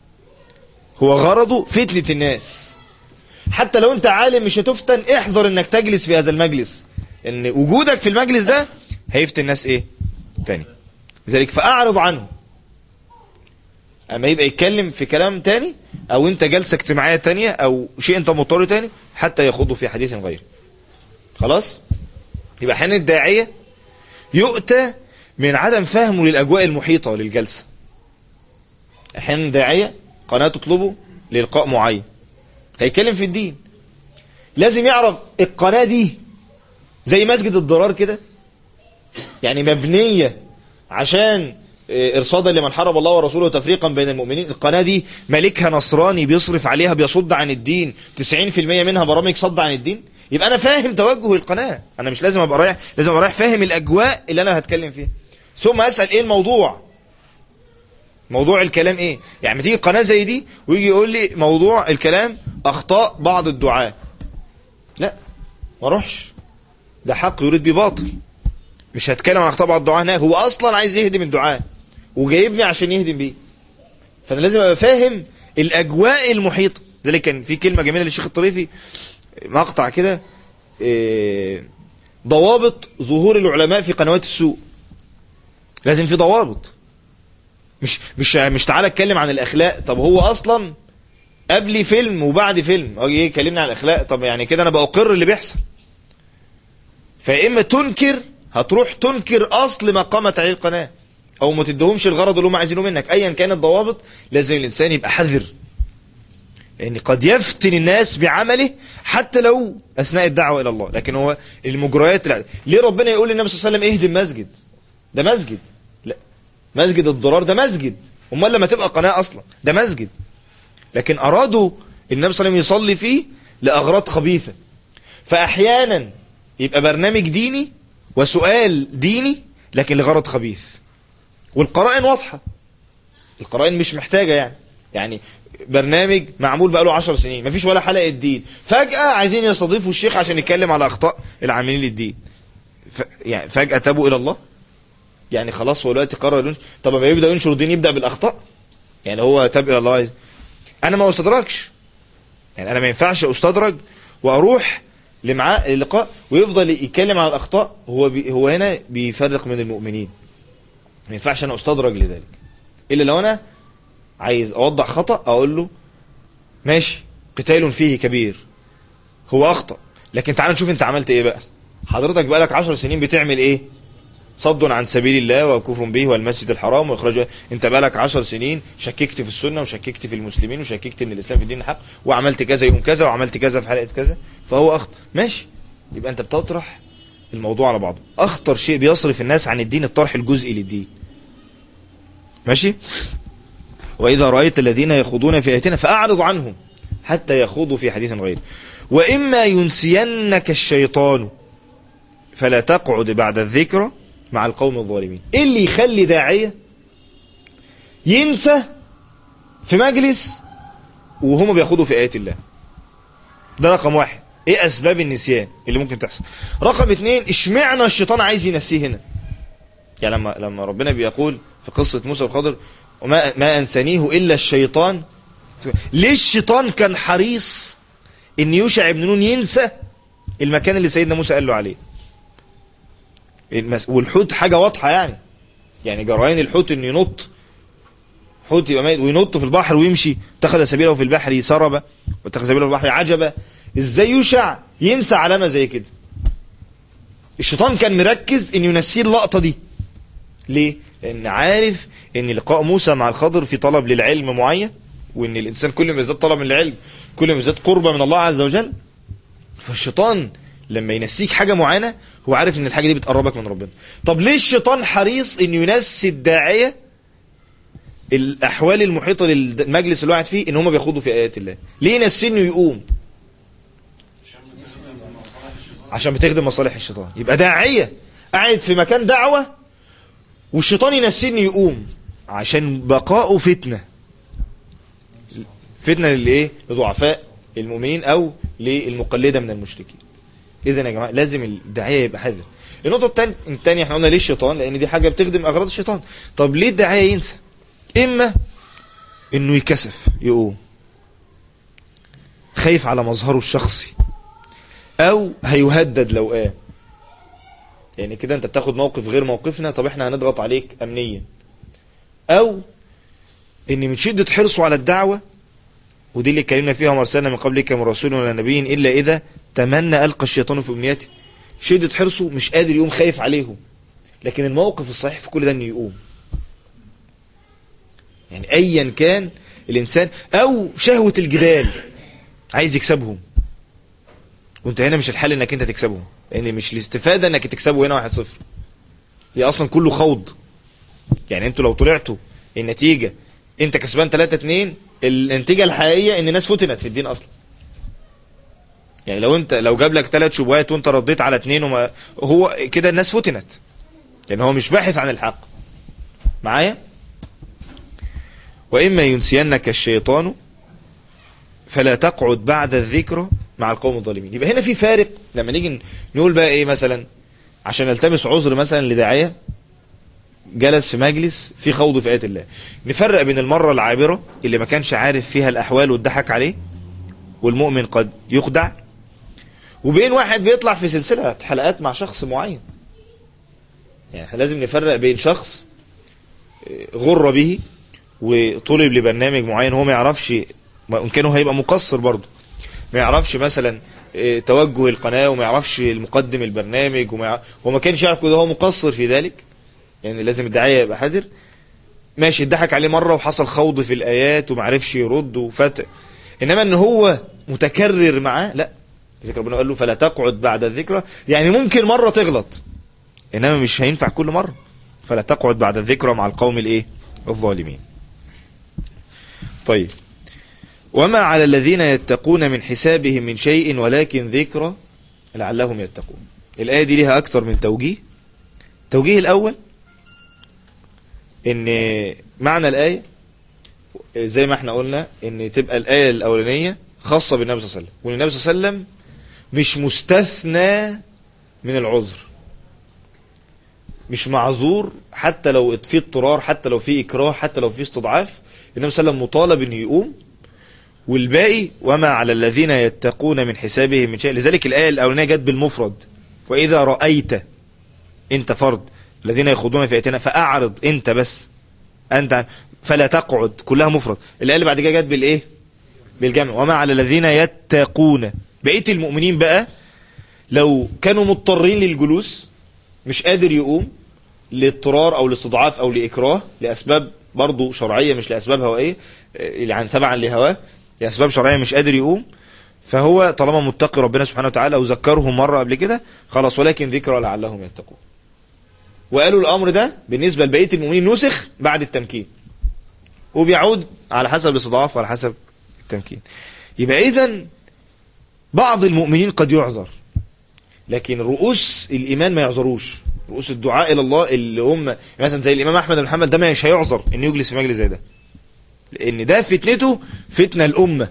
هو غرضه فتنه الناس حتى لو انت عالم مش هتفتن احذر انك تجلس في هذا المجلس ان وجودك في المجلس ده هيفتن الناس ايه تاني لذلك فاعرض عنه اما يبقى يتكلم في كلام تاني او انت جلسه اجتماعيه تانية او شيء انت مضطر تاني حتى يخوضوا في حديث غيره خلاص يبقى احيانا الداعيه يؤتى من عدم فهمه للاجواء المحيطه للجلسه احيانا داعيه قناه تطلبه للقاء معين هيتكلم في الدين لازم يعرف القناه دي زي مسجد الضرار كده يعني مبنيه عشان آه، ارصادا لمن حارب الله ورسوله وتفريقا بين المؤمنين القناه دي مالكها نصراني بيصرف عليها بيصد عن الدين 90% منها برامج صد عن الدين يبقى انا فاهم توجه القناه انا مش لازم ابقى رايح لازم ابقى رايح فاهم الاجواء اللي انا هتكلم فيها ثم اسال ايه الموضوع موضوع الكلام ايه يعني تيجي قناه زي دي ويجي يقول لي موضوع الكلام اخطاء بعض الدعاه لا ما اروحش ده حق يريد بيه باطل مش هتكلم عن اخطاء بعض الدعاه هناك هو اصلا عايز يهدم الدعاه وجايبني عشان يهدم بيه فانا لازم ابقى فاهم الاجواء المحيطه ذلك كان في كلمه جميله للشيخ الطريفي مقطع كده إيه، ضوابط ظهور العلماء في قنوات السوق لازم في ضوابط مش مش مش تعالى اتكلم عن الاخلاق طب هو اصلا قبلي فيلم وبعد فيلم اجي إيه يكلمني عن الاخلاق طب يعني كده انا بأقر اللي بيحصل فيا اما تنكر هتروح تنكر اصل ما قامت عليه القناه او ما تديهمش الغرض اللي هم عايزينه منك ايا كانت الضوابط لازم الانسان يبقى حذر لان قد يفتن الناس بعمله حتى لو اثناء الدعوه الى الله لكن هو المجريات الع- ليه ربنا يقول للنبي صلى الله عليه وسلم اهدم مسجد ده مسجد لا مسجد الضرار ده مسجد امال لما تبقى قناه اصلا ده مسجد لكن ارادوا النبي صلى الله عليه وسلم يصلي فيه لاغراض خبيثه فاحيانا يبقى برنامج ديني وسؤال ديني لكن لغرض خبيث والقرائن واضحه القرائن مش محتاجه يعني يعني برنامج معمول بقاله عشر سنين مفيش ولا حلقه دين فجاه عايزين يستضيفوا الشيخ عشان يتكلم على اخطاء العاملين للدين ف... يعني فجاه تابوا الى الله يعني خلاص هو دلوقتي قرر ينشر طب ما يبدا ينشر الدين يبدا بالاخطاء يعني هو تاب الى الله عايز. انا ما استدركش يعني انا ما ينفعش استدرج واروح لمعاه اللقاء ويفضل يتكلم عن الاخطاء هو بي هو هنا بيفرق من المؤمنين ما ينفعش انا استدرج لذلك الا لو انا عايز اوضح خطا اقول له ماشي قتال فيه كبير هو اخطا لكن تعال نشوف انت عملت ايه بقى حضرتك بقالك عشر سنين بتعمل ايه صد عن سبيل الله وكفر به والمسجد الحرام واخراجه انت بقالك عشر سنين شككت في السنه وشككت في المسلمين وشككت ان الاسلام في الدين حق وعملت كذا يوم كذا وعملت كذا في حلقه كذا فهو اخطا ماشي يبقى انت بتطرح الموضوع على بعضه اخطر شيء بيصرف الناس عن الدين الطرح الجزئي للدين ماشي واذا رايت الذين يخوضون في اياتنا فاعرض عنهم حتى يخوضوا في حديث غيره واما ينسينك الشيطان فلا تقعد بعد الذكرى مع القوم الظالمين ايه اللي يخلي داعيه ينسى في مجلس وهم بياخدوا في ايات الله ده رقم واحد ايه اسباب النسيان اللي ممكن تحصل رقم اتنين اشمعنى الشيطان عايز ينسيه هنا يعني لما لما ربنا بيقول في قصه موسى والخضر وما ما انسانيه الا الشيطان ليه الشيطان كان حريص ان يوشع بن نون ينسى المكان اللي سيدنا موسى قال له عليه المس... والحوت حاجه واضحه يعني يعني جرائم الحوت انه ينط حوت يبقى ميت وينط في البحر ويمشي اتخذ سبيله في البحر سربا واتخذ سبيله في البحر عجبا ازاي يوشع ينسى علامه زي كده الشيطان كان مركز ان ينسيه اللقطه دي ليه لان عارف ان لقاء موسى مع الخضر في طلب للعلم معين وان الانسان كل ما يزداد طلب من العلم كل ما يزداد قربه من الله عز وجل فالشيطان لما ينسيك حاجة معينة هو عارف ان الحاجة دي بتقربك من ربنا طب ليه الشيطان حريص انه ينسي الداعية الاحوال المحيطة للمجلس اللي قاعد فيه ان هم بيخوضوا في ايات الله ليه ينسي انه يقوم عشان بتخدم مصالح الشيطان يبقى داعية قاعد في مكان دعوة والشيطان ينسيه انه يقوم عشان بقاؤه فتنة فتنة للايه لضعفاء المؤمنين او للمقلدة من المشركين اذا يا جماعة لازم الداعية يبقى حذر النقطة التانية, التانية احنا قلنا ليه الشيطان لان دي حاجة بتخدم اغراض الشيطان طب ليه الداعية ينسى اما انه يكسف يقوم خايف على مظهره الشخصي او هيهدد لو قام يعني كده انت بتاخد موقف غير موقفنا طب احنا هنضغط عليك امنيا او ان من شدة حرصه على الدعوة ودي اللي اتكلمنا فيها وما ارسلنا من قبلك من رسول ولا نبي الا اذا تمنى القى الشيطان في امنيته شدة حرصه مش قادر يقوم خايف عليهم لكن الموقف الصحيح في كل ده انه يقوم يعني ايا كان الانسان او شهوة الجدال عايز يكسبهم وانت هنا مش الحل انك انت تكسبهم لان مش الاستفادة انك تكسبه هنا واحد صفر هي اصلا كله خوض يعني انتوا لو طلعتوا النتيجة انت كسبان 3 2 النتيجة الحقيقية ان الناس فتنت في الدين اصلا يعني لو انت لو جاب لك ثلاث شبهات وانت رديت على اثنين وما هو كده الناس فتنت لان هو مش باحث عن الحق معايا واما ينسينك الشيطان فلا تقعد بعد الذكرى مع القوم الظالمين يبقى هنا في فارق لما نيجي نقول بقى ايه مثلا عشان نلتمس عذر مثلا لداعيه جلس في مجلس في خوض في آيات الله نفرق بين المرة العابرة اللي ما كانش عارف فيها الأحوال والضحك عليه والمؤمن قد يخدع وبين واحد بيطلع في سلسلة حلقات مع شخص معين يعني احنا لازم نفرق بين شخص غر به وطلب لبرنامج معين هو ما يعرفش وان كان هيبقى مقصر برضه ما يعرفش مثلا توجه القناة وما يعرفش المقدم البرنامج وما يعرف وما كانش يعرف كده هو مقصر في ذلك يعني لازم الداعية يبقى حذر ماشي اتضحك عليه مرة وحصل خوض في الآيات وما عرفش يرد وفات إنما إن هو متكرر معاه لا ذكر ربنا قال له فلا تقعد بعد الذكرى يعني ممكن مرة تغلط إنما مش هينفع كل مرة فلا تقعد بعد الذكرى مع القوم الإيه الظالمين طيب وما على الذين يتقون من حسابهم من شيء ولكن ذكرى لعلهم يتقون الآية دي ليها أكتر من توجيه التوجيه الأول ان معنى الآية زي ما احنا قلنا ان تبقى الآية الأولانية خاصة بالنبي صلى الله عليه وسلم وان النبي صلى الله عليه وسلم مش مستثنى من العذر مش معذور حتى لو في اضطرار حتى لو في إكراه حتى لو في استضعاف النبي صلى الله عليه وسلم مطالب انه يقوم والباقي وما على الذين يتقون من حسابهم من شيء لذلك الآية الأولانية جت بالمفرد وإذا رأيت انت فرد الذين يخوضون في آياتنا فأعرض انت بس انت فلا تقعد كلها مفرد الآية اللي بعد كده جت بالايه بالجمع وما على الذين يتقون بقية المؤمنين بقى لو كانوا مضطرين للجلوس مش قادر يقوم لاضطرار او لاستضعاف او لإكراه لأسباب برضو شرعية مش لأسباب هوائية يعني تبعا لهواه لأسباب شرعية مش قادر يقوم فهو طالما متقي ربنا سبحانه وتعالى وذكرهم مرة قبل كده خلاص ولكن ذكرى لعلهم يتقون وقالوا الأمر ده بالنسبة لبقية المؤمنين نسخ بعد التمكين وبيعود على حسب الاستضعاف وعلى حسب التمكين يبقى إذن بعض المؤمنين قد يعذر لكن رؤوس الإيمان ما يعذروش رؤوس الدعاء إلى الله اللي هم مثلا زي الإمام أحمد بن حنبل ده مش هيعذر إن يجلس في مجلس زي ده لأن ده فتنته فتنة الأمة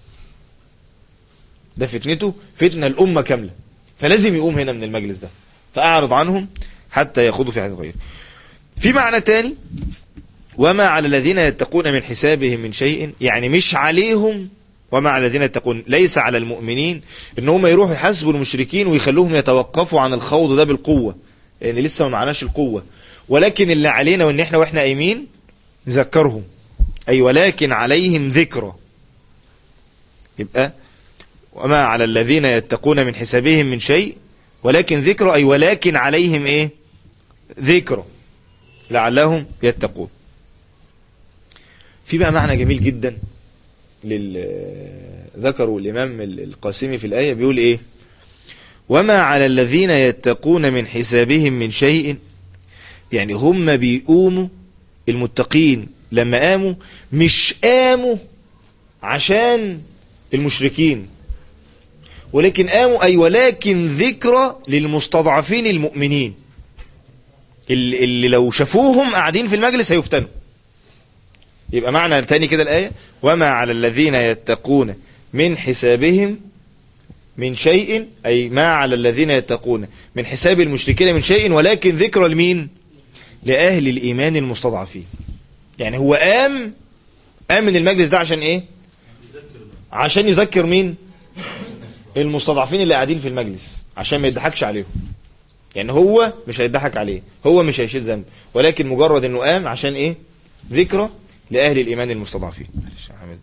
ده فتنته فتنة الأمة كاملة فلازم يقوم هنا من المجلس ده فأعرض عنهم حتى يخوضوا في حديث غيره في معنى تاني وما على الذين يتقون من حسابهم من شيء يعني مش عليهم وما على الذين يتقون ليس على المؤمنين ان هم يروحوا يحاسبوا المشركين ويخلوهم يتوقفوا عن الخوض ده بالقوة لان لسه ما معناش القوة ولكن اللي علينا وان احنا واحنا قايمين نذكرهم اي ولكن عليهم ذكرى يبقى وما على الذين يتقون من حسابهم من شيء ولكن ذكرى أي ولكن عليهم إيه ذكرى لعلهم يتقون في بقى معنى جميل جدا لل ذكروا الإمام القاسمي في الآية بيقول إيه وما على الذين يتقون من حسابهم من شيء يعني هم بيقوموا المتقين لما قاموا مش قاموا عشان المشركين ولكن قاموا أي ولكن ذكرى للمستضعفين المؤمنين اللي, اللي لو شافوهم قاعدين في المجلس هيفتنوا يبقى معنى تاني كده الآية وما على الذين يتقون من حسابهم من شيء أي ما على الذين يتقون من حساب المشركين من شيء ولكن ذكرى لمين لأهل الإيمان المستضعفين يعني هو قام قام من المجلس ده عشان إيه عشان يذكر مين المستضعفين اللي قاعدين في المجلس عشان ما يضحكش عليهم يعني هو مش هيضحك عليه هو مش هيشيل ذنب ولكن مجرد انه قام عشان ايه ذكرى لأهل الإيمان المستضعفين معلش يا حمد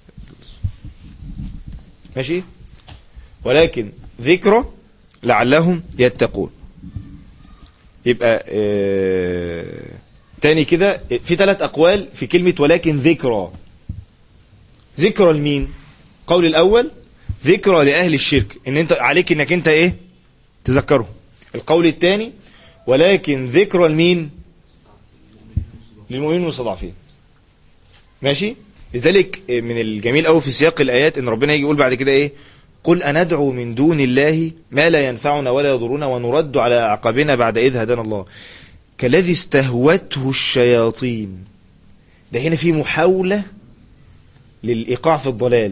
ماشي ولكن ذكرى لعلهم يتقون يبقى آه تاني كده في ثلاث أقوال في كلمة ولكن ذكرى ذكرى لمين قول الأول ذكرى لأهل الشرك ان انت عليك انك انت ايه تذكرهم القول الثاني ولكن ذكرى لمين للمؤمنين المستضعفين ماشي لذلك من الجميل قوي في سياق الآيات ان ربنا يجي يقول بعد كده ايه قل أندعو من دون الله ما لا ينفعنا ولا يضرنا ونرد على أعقابنا بعد إذ هدانا الله كالذي استهوته الشياطين ده هنا في محاولة للإيقاع في الضلال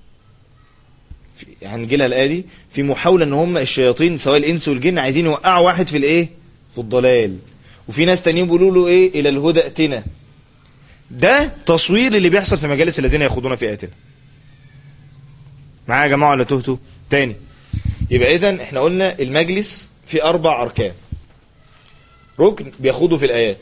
هنجي لها الآية دي في محاولة ان هم الشياطين سواء الإنس والجن عايزين يوقعوا واحد في الإيه في الضلال وفي ناس تانيين بيقولوا له إيه إلى الهدى ائتنا ده تصوير اللي بيحصل في مجالس الذين يخوضون في آياتنا معايا يا جماعة ولا تهتوا تاني يبقى إذا احنا قلنا المجلس في أربع أركان ركن بيخوضوا في الآيات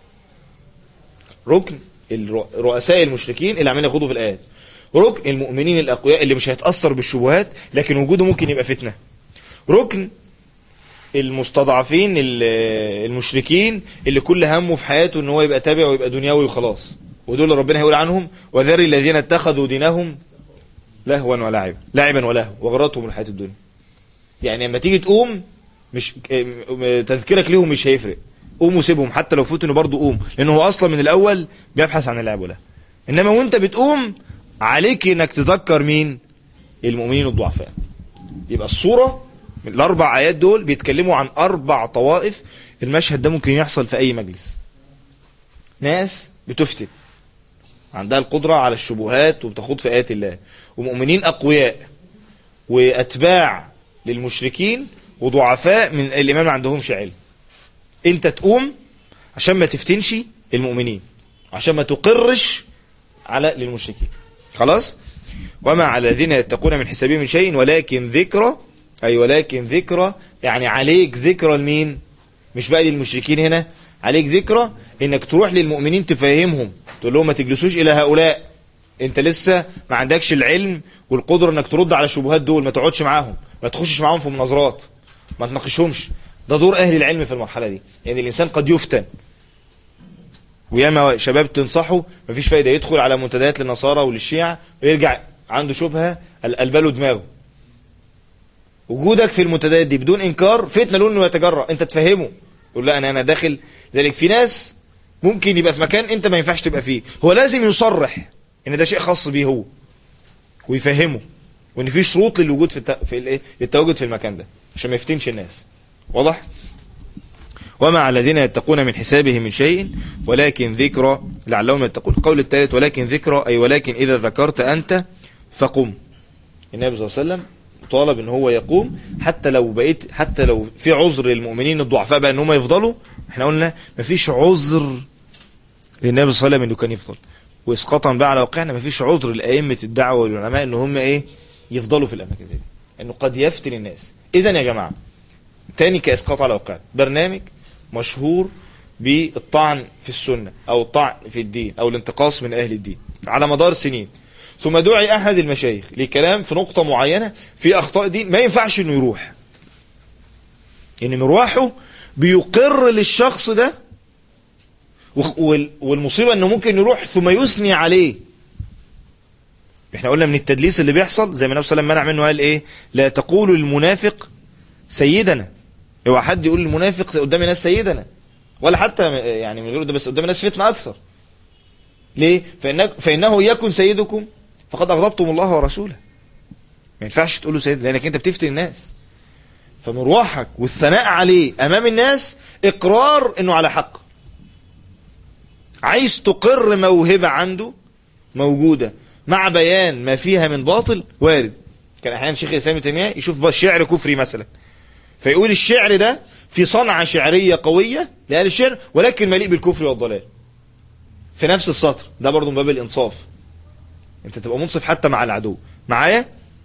ركن رؤساء المشركين اللي عمالين يخوضوا في الآيات ركن المؤمنين الأقوياء اللي مش هيتأثر بالشبهات لكن وجوده ممكن يبقى فتنة ركن المستضعفين المشركين اللي كل همه في حياته ان هو يبقى تابع ويبقى دنيوي وخلاص ودول ربنا هيقول عنهم وذر الذين اتخذوا دينهم لهوا ولعبا لعبا ولهوا وغرتهم الحياة الدنيا يعني لما تيجي تقوم مش تذكيرك ليهم مش هيفرق قوم وسيبهم حتى لو فتنوا برضه قوم لانه هو اصلا من الاول بيبحث عن اللعب وله انما وانت بتقوم عليك انك تذكر مين المؤمنين الضعفاء يبقى الصورة من الاربع ايات دول بيتكلموا عن اربع طوائف المشهد ده ممكن يحصل في اي مجلس ناس بتفتن عندها القدرة على الشبهات وبتخوض في آيات الله ومؤمنين أقوياء وأتباع للمشركين وضعفاء من الإمام ما عندهمش علم انت تقوم عشان ما تفتنش المؤمنين عشان ما تقرش على للمشركين خلاص وما على الذين يتقون من حسابهم من شيء ولكن ذكرى أي ولكن ذكرى يعني عليك ذكرى لمين مش بقى للمشركين هنا عليك ذكرى انك تروح للمؤمنين تفهمهم تقول لهم ما تجلسوش الى هؤلاء انت لسه ما عندكش العلم والقدرة انك ترد على الشبهات دول ما تقعدش معاهم ما تخشش معاهم في مناظرات ما تناقشهمش ده دور اهل العلم في المرحلة دي يعني الانسان قد يفتن وياما شباب تنصحه مفيش فايدة يدخل على منتديات للنصارى وللشيعة ويرجع عنده شبهة القلباله دماغه وجودك في المنتديات دي بدون انكار فتنة له انه يتجرأ انت تفهمه يقول لا انا انا داخل ذلك في ناس ممكن يبقى في مكان انت ما ينفعش تبقى فيه هو لازم يصرح ان ده شيء خاص بيه هو ويفهمه وان في شروط للوجود في الت... في الايه للتواجد في المكان ده عشان ما يفتنش الناس واضح وما على الذين يتقون من حسابهم من شيء ولكن ذكرى لعلهم يتقون القول الثالث ولكن ذكرى أي ولكن إذا ذكرت أنت فقم النبي صلى الله عليه وسلم طالب ان هو يقوم حتى لو بقيت حتى لو في عذر للمؤمنين الضعفاء بقى ان هم يفضلوا احنا قلنا مفيش عذر للنبي صلى الله عليه وسلم انه كان يفضل واسقاطا بقى على واقعنا مفيش عذر لائمه الدعوه والعلماء ان هم ايه يفضلوا في الاماكن دي انه قد يفتن الناس اذا يا جماعه تاني كاسقاط على واقعنا برنامج مشهور بالطعن في السنه او الطعن في الدين او الانتقاص من اهل الدين على مدار سنين ثم دعي احد المشايخ لكلام في نقطة معينة في اخطاء دين ما ينفعش انه يروح ان يعني مروحه بيقر للشخص ده والمصيبة انه ممكن يروح ثم يثني عليه احنا قلنا من التدليس اللي بيحصل زي ما النبي صلى الله عليه وسلم منع منه قال ايه لا تقولوا المنافق سيدنا اوعى حد يقول المنافق قدام الناس سيدنا ولا حتى يعني من غير ده بس قدام الناس فتنه اكثر ليه فإنك فانه يكن سيدكم فقد اغضبتم الله ورسوله ما ينفعش تقول له سيد لانك انت بتفتن الناس فمروحك والثناء عليه امام الناس اقرار انه على حق عايز تقر موهبه عنده موجوده مع بيان ما فيها من باطل وارد كان احيانا شيخ الاسلام ابن تيميه يشوف شعر كفري مثلا فيقول الشعر ده في صنعه شعريه قويه لاهل الشعر ولكن مليء بالكفر والضلال في نفس السطر ده برضه من باب الانصاف انت تبقى منصف حتى مع العدو معايا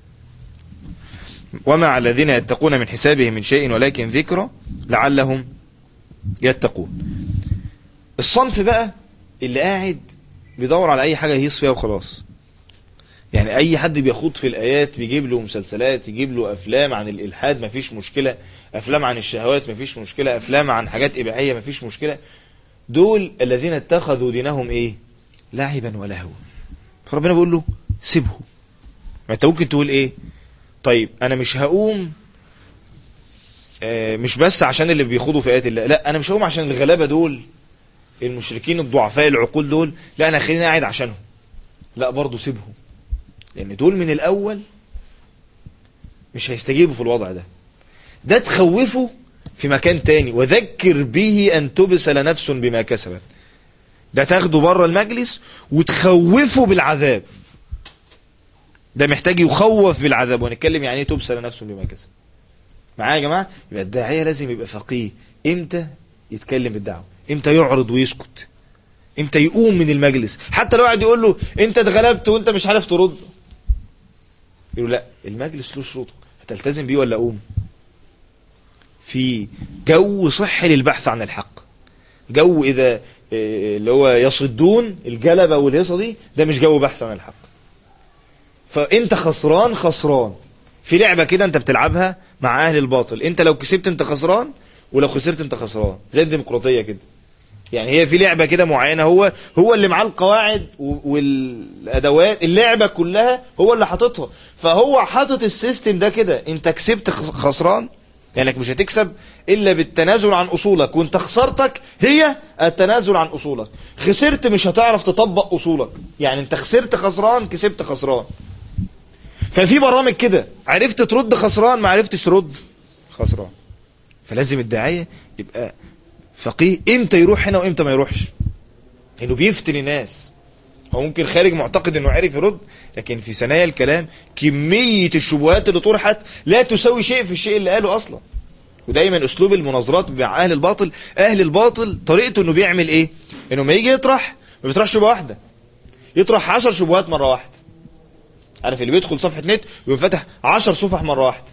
ومع الذين يتقون من حسابهم من شيء ولكن ذكرى لعلهم يتقون الصنف بقى اللي قاعد بيدور على اي حاجه يهيص فيها وخلاص يعني اي حد بيخوض في الايات بيجيب له مسلسلات يجيب له افلام عن الالحاد مفيش مشكله افلام عن الشهوات مفيش مشكله افلام عن حاجات اباحيه مفيش مشكله دول الذين اتخذوا دينهم ايه لعبا ولهوا فربنا بيقول له سيبه ما انت ممكن تقول ايه طيب انا مش هقوم آه، مش بس عشان اللي بيخوضوا في ايات الله لا انا مش هقوم عشان الغلابه دول المشركين الضعفاء العقول دول لا انا خليني قاعد عشانهم لا برضه سيبهم لان دول من الاول مش هيستجيبوا في الوضع ده ده تخوفه في مكان تاني وذكر به ان تبسل نفس بما كسبت ده تاخده بره المجلس وتخوفه بالعذاب ده محتاج يخوف بالعذاب ونتكلم يعني ايه تبسل نفس بما كسب معايا يا جماعه يبقى الداعيه لازم يبقى فقيه امتى يتكلم بالدعوه امتى يعرض ويسكت امتى يقوم من المجلس حتى لو قاعد يقول له انت اتغلبت وانت مش عارف ترد يقول له لا المجلس له شروطه هتلتزم بيه ولا اقوم في جو صحي للبحث عن الحق جو اذا إيه، اللي هو يصدون الجلبة والهيصة دي ده مش جو بحث عن الحق فانت خسران خسران في لعبة كده انت بتلعبها مع اهل الباطل انت لو كسبت انت خسران ولو خسرت انت خسران زي الديمقراطية كده يعني هي في لعبة كده معينة هو هو اللي معاه القواعد و- والادوات اللعبة كلها هو اللي حاططها فهو حاطط السيستم ده كده انت كسبت خس- خسران لانك مش هتكسب الا بالتنازل عن اصولك وانت خسارتك هي التنازل عن اصولك خسرت مش هتعرف تطبق اصولك يعني انت خسرت خسران كسبت خسران ففي برامج كده عرفت ترد خسران ما عرفتش ترد خسران فلازم الداعية يبقى فقيه امتى يروح هنا وامتى ما يروحش انه بيفتن الناس هو ممكن خارج معتقد انه عرف يرد لكن في ثنايا الكلام كمية الشبهات اللي طرحت لا تساوي شيء في الشيء اللي قاله اصلا ودايما اسلوب المناظرات مع اهل الباطل اهل الباطل طريقته انه بيعمل ايه انه ما يجي يطرح ما بيطرحش شبهه واحده يطرح عشر شبهات مره واحده عارف اللي بيدخل صفحه نت ويقوم فاتح 10 صفح مره واحده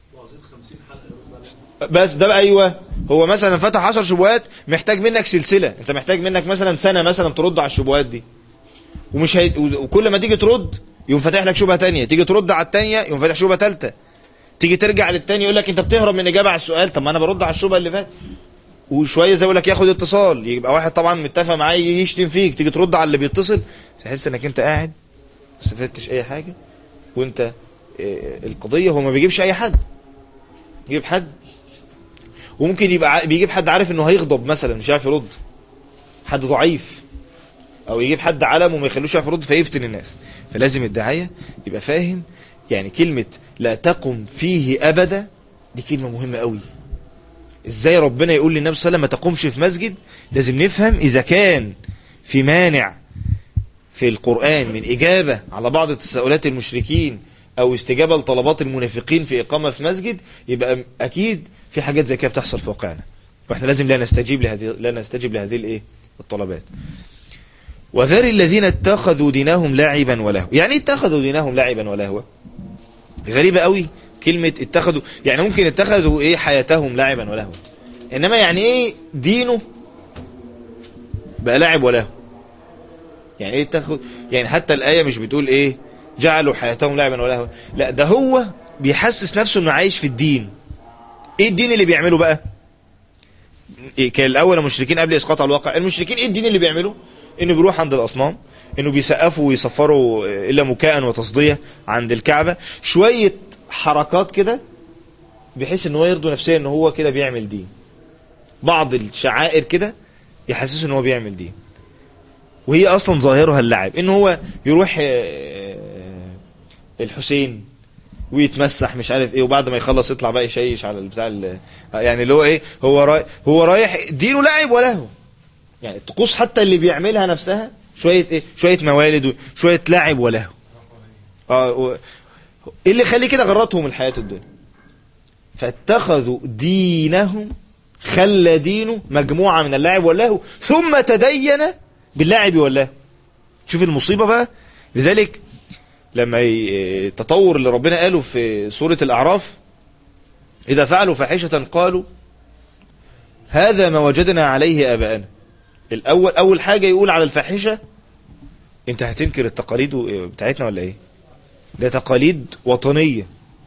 بس ده بقى ايوه هو مثلا فتح 10 شبهات محتاج منك سلسله انت محتاج منك مثلا سنه مثلا ترد على الشبهات دي ومش هي... وكل ما تيجي ترد يقوم فاتح لك شبهه تانية تيجي ترد على التانية يقوم فاتح شبهه ثالثه تيجي ترجع للتاني يقول لك انت بتهرب من اجابه على السؤال طب ما انا برد على الشبهه اللي فاتت وشويه زي يقول لك ياخد اتصال يبقى واحد طبعا متفق معاه يجي يشتم فيك تيجي ترد على اللي بيتصل تحس انك انت قاعد ما استفدتش اي حاجه وانت اه، القضيه هو ما بيجيبش اي حد يجيب حد وممكن يبقى ع- بيجيب حد عارف انه هيغضب مثلا مش عارف يرد حد ضعيف او يجيب حد علم وما يخلوش يعرف يرد فيفتن الناس فلازم الداعيه يبقى فاهم يعني كلمه لا تقم فيه ابدا دي كلمه مهمه قوي ازاي ربنا يقول للنبي صلى الله عليه وسلم ما تقومش في مسجد لازم نفهم اذا كان في مانع في القرآن من إجابة على بعض تساؤلات المشركين أو استجابة لطلبات المنافقين في إقامة في مسجد يبقى أكيد في حاجات زي كده بتحصل في واقعنا وإحنا لازم لا نستجيب لهذه لا نستجيب لهذه الإيه الطلبات وذر الذين اتخذوا دينهم لعبا ولهوا يعني إيه اتخذوا دينهم لعبا ولهوا غريبة قوي كلمة اتخذوا يعني ممكن اتخذوا ايه حياتهم لعبا ولهوا انما يعني ايه دينه بقى لعب ولهو يعني ايه اتخذ يعني حتى الآية مش بتقول ايه جعلوا حياتهم لعبا ولهوا لا ده هو بيحسس نفسه انه عايش في الدين ايه الدين اللي بيعمله بقى إيه كان الاول المشركين قبل اسقاط على الواقع المشركين ايه الدين اللي بيعمله انه بيروح عند الاصنام انه بيسقفوا ويصفروا الا مكاء وتصديه عند الكعبه شويه حركات كده بحيث ان هو يرضي نفسه ان هو كده بيعمل دين بعض الشعائر كده يحسسه ان هو بيعمل دين وهي اصلا ظاهرها اللعب ان هو يروح آه، الحسين ويتمسح مش عارف ايه وبعد ما يخلص يطلع بقى يشيش على البتاع ال- يعني اللي هو ايه هو رايح هو رايح دينه لعب ولهو يعني الطقوس حتى اللي بيعملها نفسها شويه ايه شويه موالد وشويه لعب ولهو اه و... ايه اللي يخليه كده غرتهم الحياه الدنيا فاتخذوا دينهم خلى دينه مجموعه من اللعب واللهو ثم تدين باللعب واللهو شوف المصيبه بقى لذلك لما ي- التطور اللي ربنا قاله في سوره الاعراف اذا فعلوا فاحشه قالوا هذا ما وجدنا عليه اباءنا الاول اول حاجه يقول على الفاحشه انت هتنكر التقاليد و- بتاعتنا ولا ايه ده تقاليد وطنيه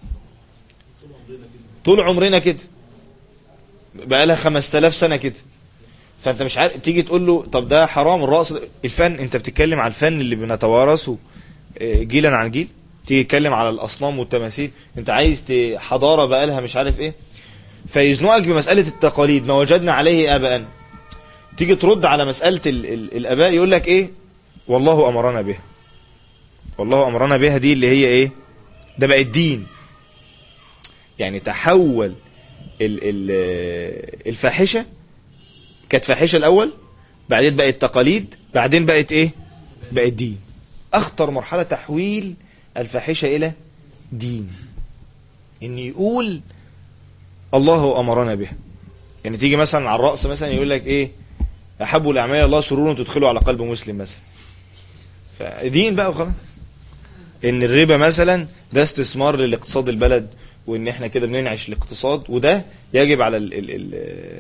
طول عمرنا كده بقى لها 5000 سنه كده فانت مش عارف تيجي تقول له طب ده حرام الرقص ده- الفن انت بتتكلم على الفن اللي بنتوارثه آه، جيلا عن جيل تيجي تتكلم على الاصنام والتماثيل انت عايز ت- حضاره بقى لها مش عارف ايه فيزنقك بمساله التقاليد ما وجدنا عليه اباءنا تيجي ترد على مساله ال ال الاباء يقول لك ايه والله امرنا بها والله امرنا بها دي اللي هي ايه ده بقى الدين يعني تحول ال ال الفاحشه كانت فاحشه الاول بعدين بقت تقاليد بعدين بقت ايه بقت دين اخطر مرحله تحويل الفاحشه الى دين ان يقول الله امرنا به يعني تيجي مثلا على الراس مثلا يقول لك ايه احب الاعمال إلى الله سرور تدخله على قلب مسلم مثلا فدين بقى وخلاص ان الربا مثلا ده استثمار للاقتصاد البلد وان احنا كده بننعش الاقتصاد وده يجب على ال ال ال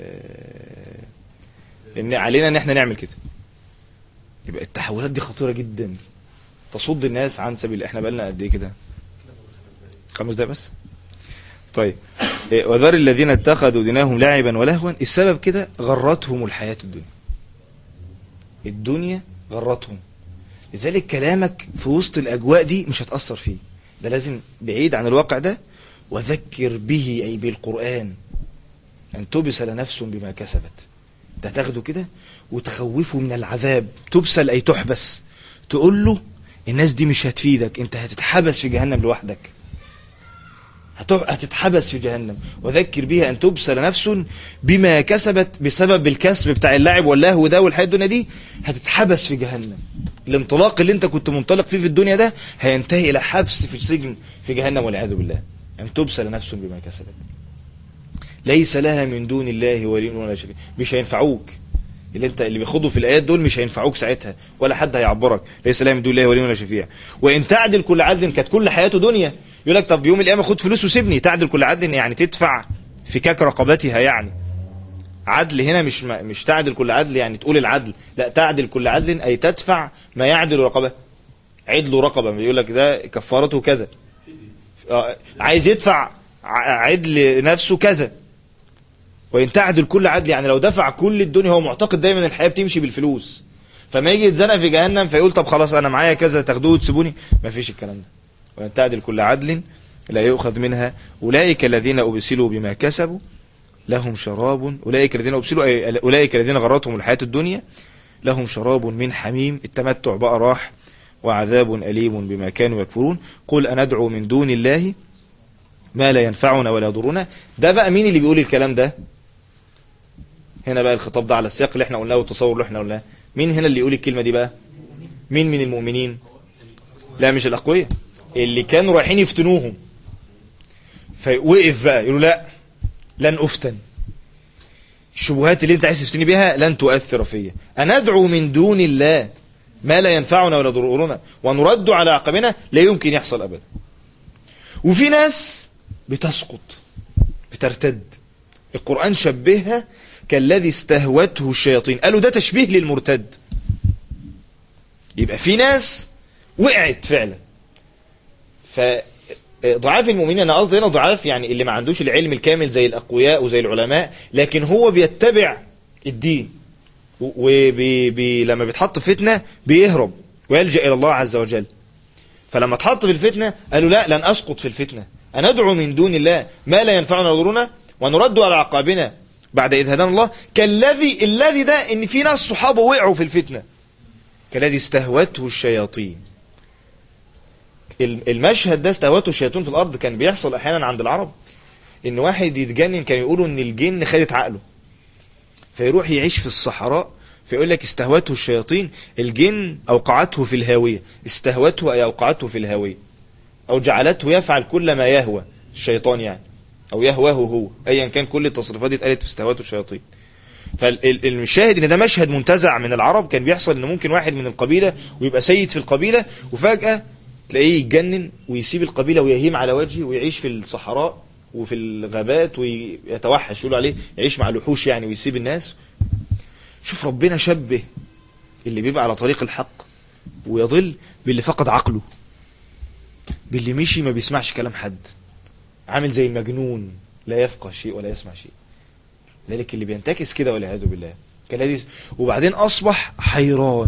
ان علينا ان احنا نعمل كده يبقى التحولات دي خطيره جدا تصد الناس عن سبيل احنا بقالنا قد ايه كده خمس دقايق بس طيب إيه، وذر الذين اتخذوا دينهم لعبا ولهوا السبب كده غرتهم الحياه الدنيا الدنيا غرتهم لذلك كلامك في وسط الأجواء دي مش هتأثر فيه ده لازم بعيد عن الواقع ده وذكر به أي بالقرآن أن تبسل نفس بما كسبت ده تاخده كده وتخوفه من العذاب تبسل أي تحبس تقول له الناس دي مش هتفيدك انت هتتحبس في جهنم لوحدك هتح- هتتحبس في جهنم وذكر بها أن تبسل نفس بما كسبت بسبب الكسب بتاع اللعب واللهو ده والحياة الدنيا دي هتتحبس في جهنم الانطلاق اللي انت كنت منطلق فيه في الدنيا ده هينتهي إلى حبس في سجن في جهنم والعياذ بالله أن تبسل نفس بما كسبت ليس لها من دون الله ولي ولا شفيع مش هينفعوك اللي انت اللي بيخوضوا في الايات دول مش هينفعوك ساعتها ولا حد هيعبرك ليس لها من دون الله ولي ولا شفيع وان تعدل كل عدل كانت كل حياته دنيا يقول لك طب يوم القيامه خد فلوس وسيبني تعدل كل عدل يعني تدفع فكاك رقبتها يعني عدل هنا مش مش تعدل كل عدل يعني تقول العدل لا تعدل كل عدل اي تدفع ما يعدل رقبه عدل رقبه بيقول لك ده كفارته كذا آه، عايز يدفع ع- عدل نفسه كذا وان تعدل كل عدل يعني لو دفع كل الدنيا هو معتقد دايما ان الحياه بتمشي بالفلوس فما يجي يتزنق في جهنم فيقول طب خلاص انا معايا كذا تاخدوه وتسيبوني ما فيش الكلام ده وان تعدل كل عدل لا يؤخذ منها اولئك الذين ابسلوا بما كسبوا لهم شراب اولئك الذين ابسلوا أي اولئك الذين غرتهم الحياه الدنيا لهم شراب من حميم التمتع بقى راح وعذاب اليم بما كانوا يكفرون قل اندعو من دون الله ما لا ينفعنا ولا يضرنا ده بقى مين اللي بيقول الكلام ده هنا بقى الخطاب ده على السياق اللي احنا قلناه والتصور اللي احنا قلناه مين هنا اللي يقول الكلمة دي بقى مين من المؤمنين لا مش الأقوياء اللي كانوا رايحين يفتنوهم فوقف بقى يقولوا لا لن أفتن الشبهات اللي انت عايز تفتني بيها لن تؤثر فيا أندعو من دون الله ما لا ينفعنا ولا يضرنا ونرد على عقبنا لا يمكن يحصل أبدا وفي ناس بتسقط بترتد القرآن شبهها كالذي استهوته الشياطين قالوا ده تشبيه للمرتد يبقى في ناس وقعت فعلا فضعاف المؤمنين انا قصدي هنا ضعاف يعني اللي ما عندوش العلم الكامل زي الاقوياء وزي العلماء لكن هو بيتبع الدين ولما بيتحط في فتنه بيهرب ويلجا الى الله عز وجل فلما اتحط في الفتنه قالوا لا لن اسقط في الفتنه أندعو من دون الله ما لا ينفعنا ويضرنا ونرد على عقابنا بعد إذ هدانا الله كالذي الذي ده إن في ناس صحابه وقعوا في الفتنة كالذي استهوته الشياطين المشهد ده استهوته الشياطين في الأرض كان بيحصل أحيانا عند العرب إن واحد يتجنن كان يقولوا إن الجن خدت عقله فيروح يعيش في الصحراء فيقول لك استهوته الشياطين الجن أوقعته في الهاوية استهوته أي أوقعته في الهاوية أو جعلته يفعل كل ما يهوى الشيطان يعني أو يهواه هو أيا كان كل التصرفات دي اتقالت في استهواته الشياطين فالشاهد ان ده مشهد منتزع من العرب كان بيحصل ان ممكن واحد من القبيلة ويبقى سيد في القبيلة وفجأة تلاقيه يتجنن ويسيب القبيلة ويهيم على وجهه ويعيش في الصحراء وفي الغابات ويتوحش يقولوا عليه يعيش مع الوحوش يعني ويسيب الناس شوف ربنا شبه اللي بيبقى على طريق الحق ويضل باللي فقد عقله باللي مشي ما بيسمعش كلام حد عامل زي المجنون لا يفقه شيء ولا يسمع شيء ذلك اللي بينتكس كده والعياذ بالله كالذي وبعدين اصبح حيران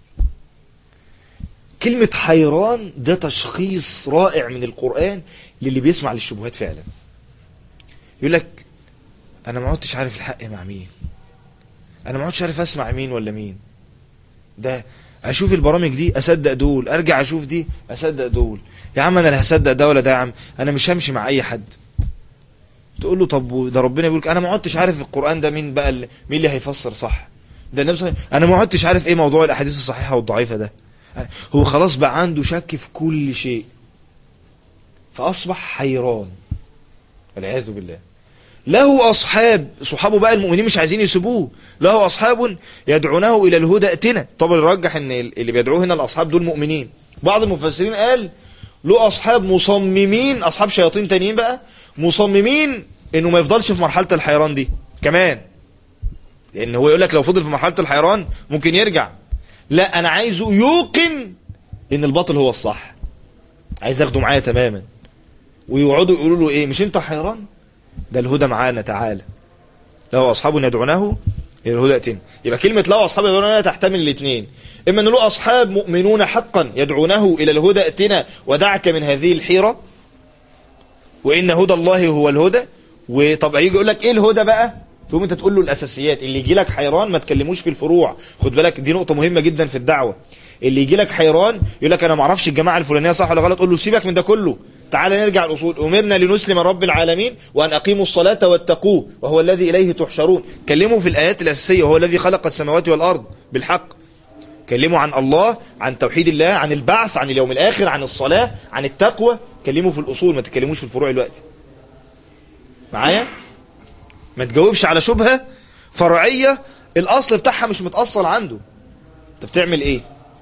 كلمة حيران ده تشخيص رائع من القرآن للي بيسمع للشبهات فعلا يقول لك انا ما عدتش عارف الحق مع مين انا ما عدتش عارف اسمع مين ولا مين ده اشوف البرامج دي اصدق دول ارجع اشوف دي اصدق دول يا عم انا لا هصدق ده ولا ده يا عم انا مش همشي مع اي حد تقول له طب ده ربنا يقول انا ما عدتش عارف القران ده مين بقى اللي مين اللي هيفسر صح ده النبي صلى انا ما عدتش عارف ايه موضوع الاحاديث الصحيحه والضعيفه ده هو خلاص بقى عنده شك في كل شيء فاصبح حيران والعياذ بالله له أصحاب صحابه بقى المؤمنين مش عايزين يسيبوه له أصحاب يدعونه إلى الهدى ائتنا طبعا الرجح ان اللي بيدعوه هنا الأصحاب دول مؤمنين بعض المفسرين قال له أصحاب مصممين أصحاب شياطين تانيين بقى مصممين إنه ما يفضلش في مرحلة الحيران دي كمان لأن هو يقول لك لو فضل في مرحلة الحيران ممكن يرجع لا أنا عايزه يوقن إن الباطل هو الصح عايز ياخده معايا تماما ويقعدوا يقولوا له إيه مش أنت حيران ده الهدى معانا تعالى له أصحاب يدعونه إلى الهدى ائتنا يبقى كلمة له أصحاب يدعونه تحتمل الاثنين إما أن له أصحاب مؤمنون حقا يدعونه إلى الهدى ائتنا ودعك من هذه الحيرة وإن هدى الله هو الهدى وطب يجي يقول لك إيه الهدى بقى تقوم أنت تقول له الأساسيات اللي يجي لك حيران ما تكلموش في الفروع خد بالك دي نقطة مهمة جدا في الدعوة اللي يجي لك حيران يقول لك أنا ما اعرفش الجماعة الفلانية صح ولا غلط قول له سيبك من ده كله تعالى نرجع الأصول أمرنا لنسلم رب العالمين وأن أقيموا الصلاة واتقوه وهو الذي إليه تحشرون كلموا في الآيات الأساسية وهو الذي خلق السماوات والأرض بالحق كلموا عن الله عن توحيد الله عن البعث عن اليوم الآخر عن الصلاة عن التقوى كلموا في الأصول ما تكلموش في الفروع دلوقتي معايا ما تجاوبش على شبهة فرعية الأصل بتاعها مش متأصل عنده انت بتعمل ايه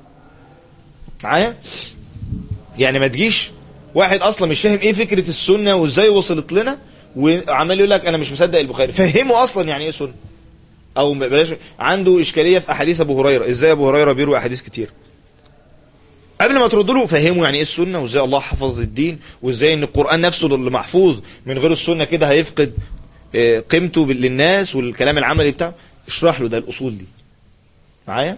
معايا يعني ما تجيش واحد اصلا مش فاهم ايه فكرة السنة وازاي وصلت لنا وعمال يقول لك انا مش مصدق البخاري فهمه اصلا يعني ايه سنة او بلاش عنده اشكالية في احاديث ابو هريرة ازاي ابو هريرة بيروي احاديث كتير قبل ما ترد له فهمه يعني ايه السنة وازاي الله حفظ الدين وازاي ان القرآن نفسه اللي محفوظ من غير السنة كده هيفقد قيمته للناس والكلام العملي بتاعه اشرح له ده الاصول دي معايا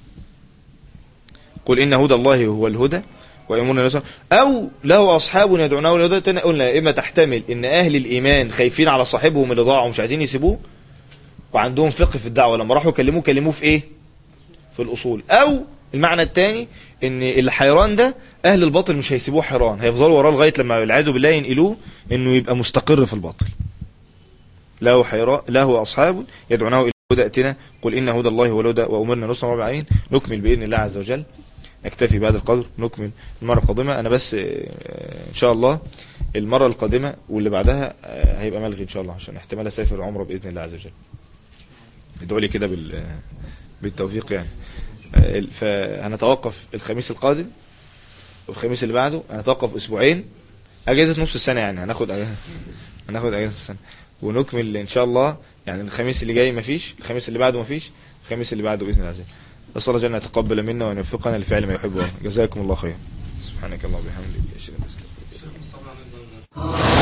قل ان هدى الله هو الهدى ويأمرنا الناس أو له أصحاب يدعونه لهدى قلنا إما تحتمل إن أهل الإيمان خايفين على صاحبهم اللي ضاع ومش عايزين يسيبوه وعندهم فقه في الدعوة لما راحوا كلموه كلموه في إيه في الأصول أو المعنى الثاني إن الحيران ده أهل الباطل مش هيسيبوه حيران هيفضلوا وراه لغاية لما العياذ بالله ينقلوه إنه يبقى مستقر في الباطل له حيران له أصحاب يدعونه إلى الهدى ائتنا قل إن هدى الله هو الهدى وأمرنا نصر رب العالمين نكمل بإذن الله عز وجل نكتفي بهذا القدر نكمل المرة القادمة أنا بس إن شاء الله المرة القادمة واللي بعدها هيبقى ملغي إن شاء الله عشان احتمال أسافر عمرة بإذن الله عز وجل ادعوا لي كده بال بالتوفيق يعني فهنتوقف الخميس القادم والخميس اللي بعده هنتوقف أسبوعين أجازة نص السنة يعني هناخد أجازة هناخد أجازة السنة ونكمل إن شاء الله يعني الخميس اللي جاي مفيش الخميس اللي بعده مفيش الخميس اللي بعده بإذن الله عز وجل نسأل الله جل يتقبل منا وأن يوفقنا لفعل ما يحب جزاكم الله خيرا سبحانك اللهم وبحمدك اشهد ان لا اله الا انت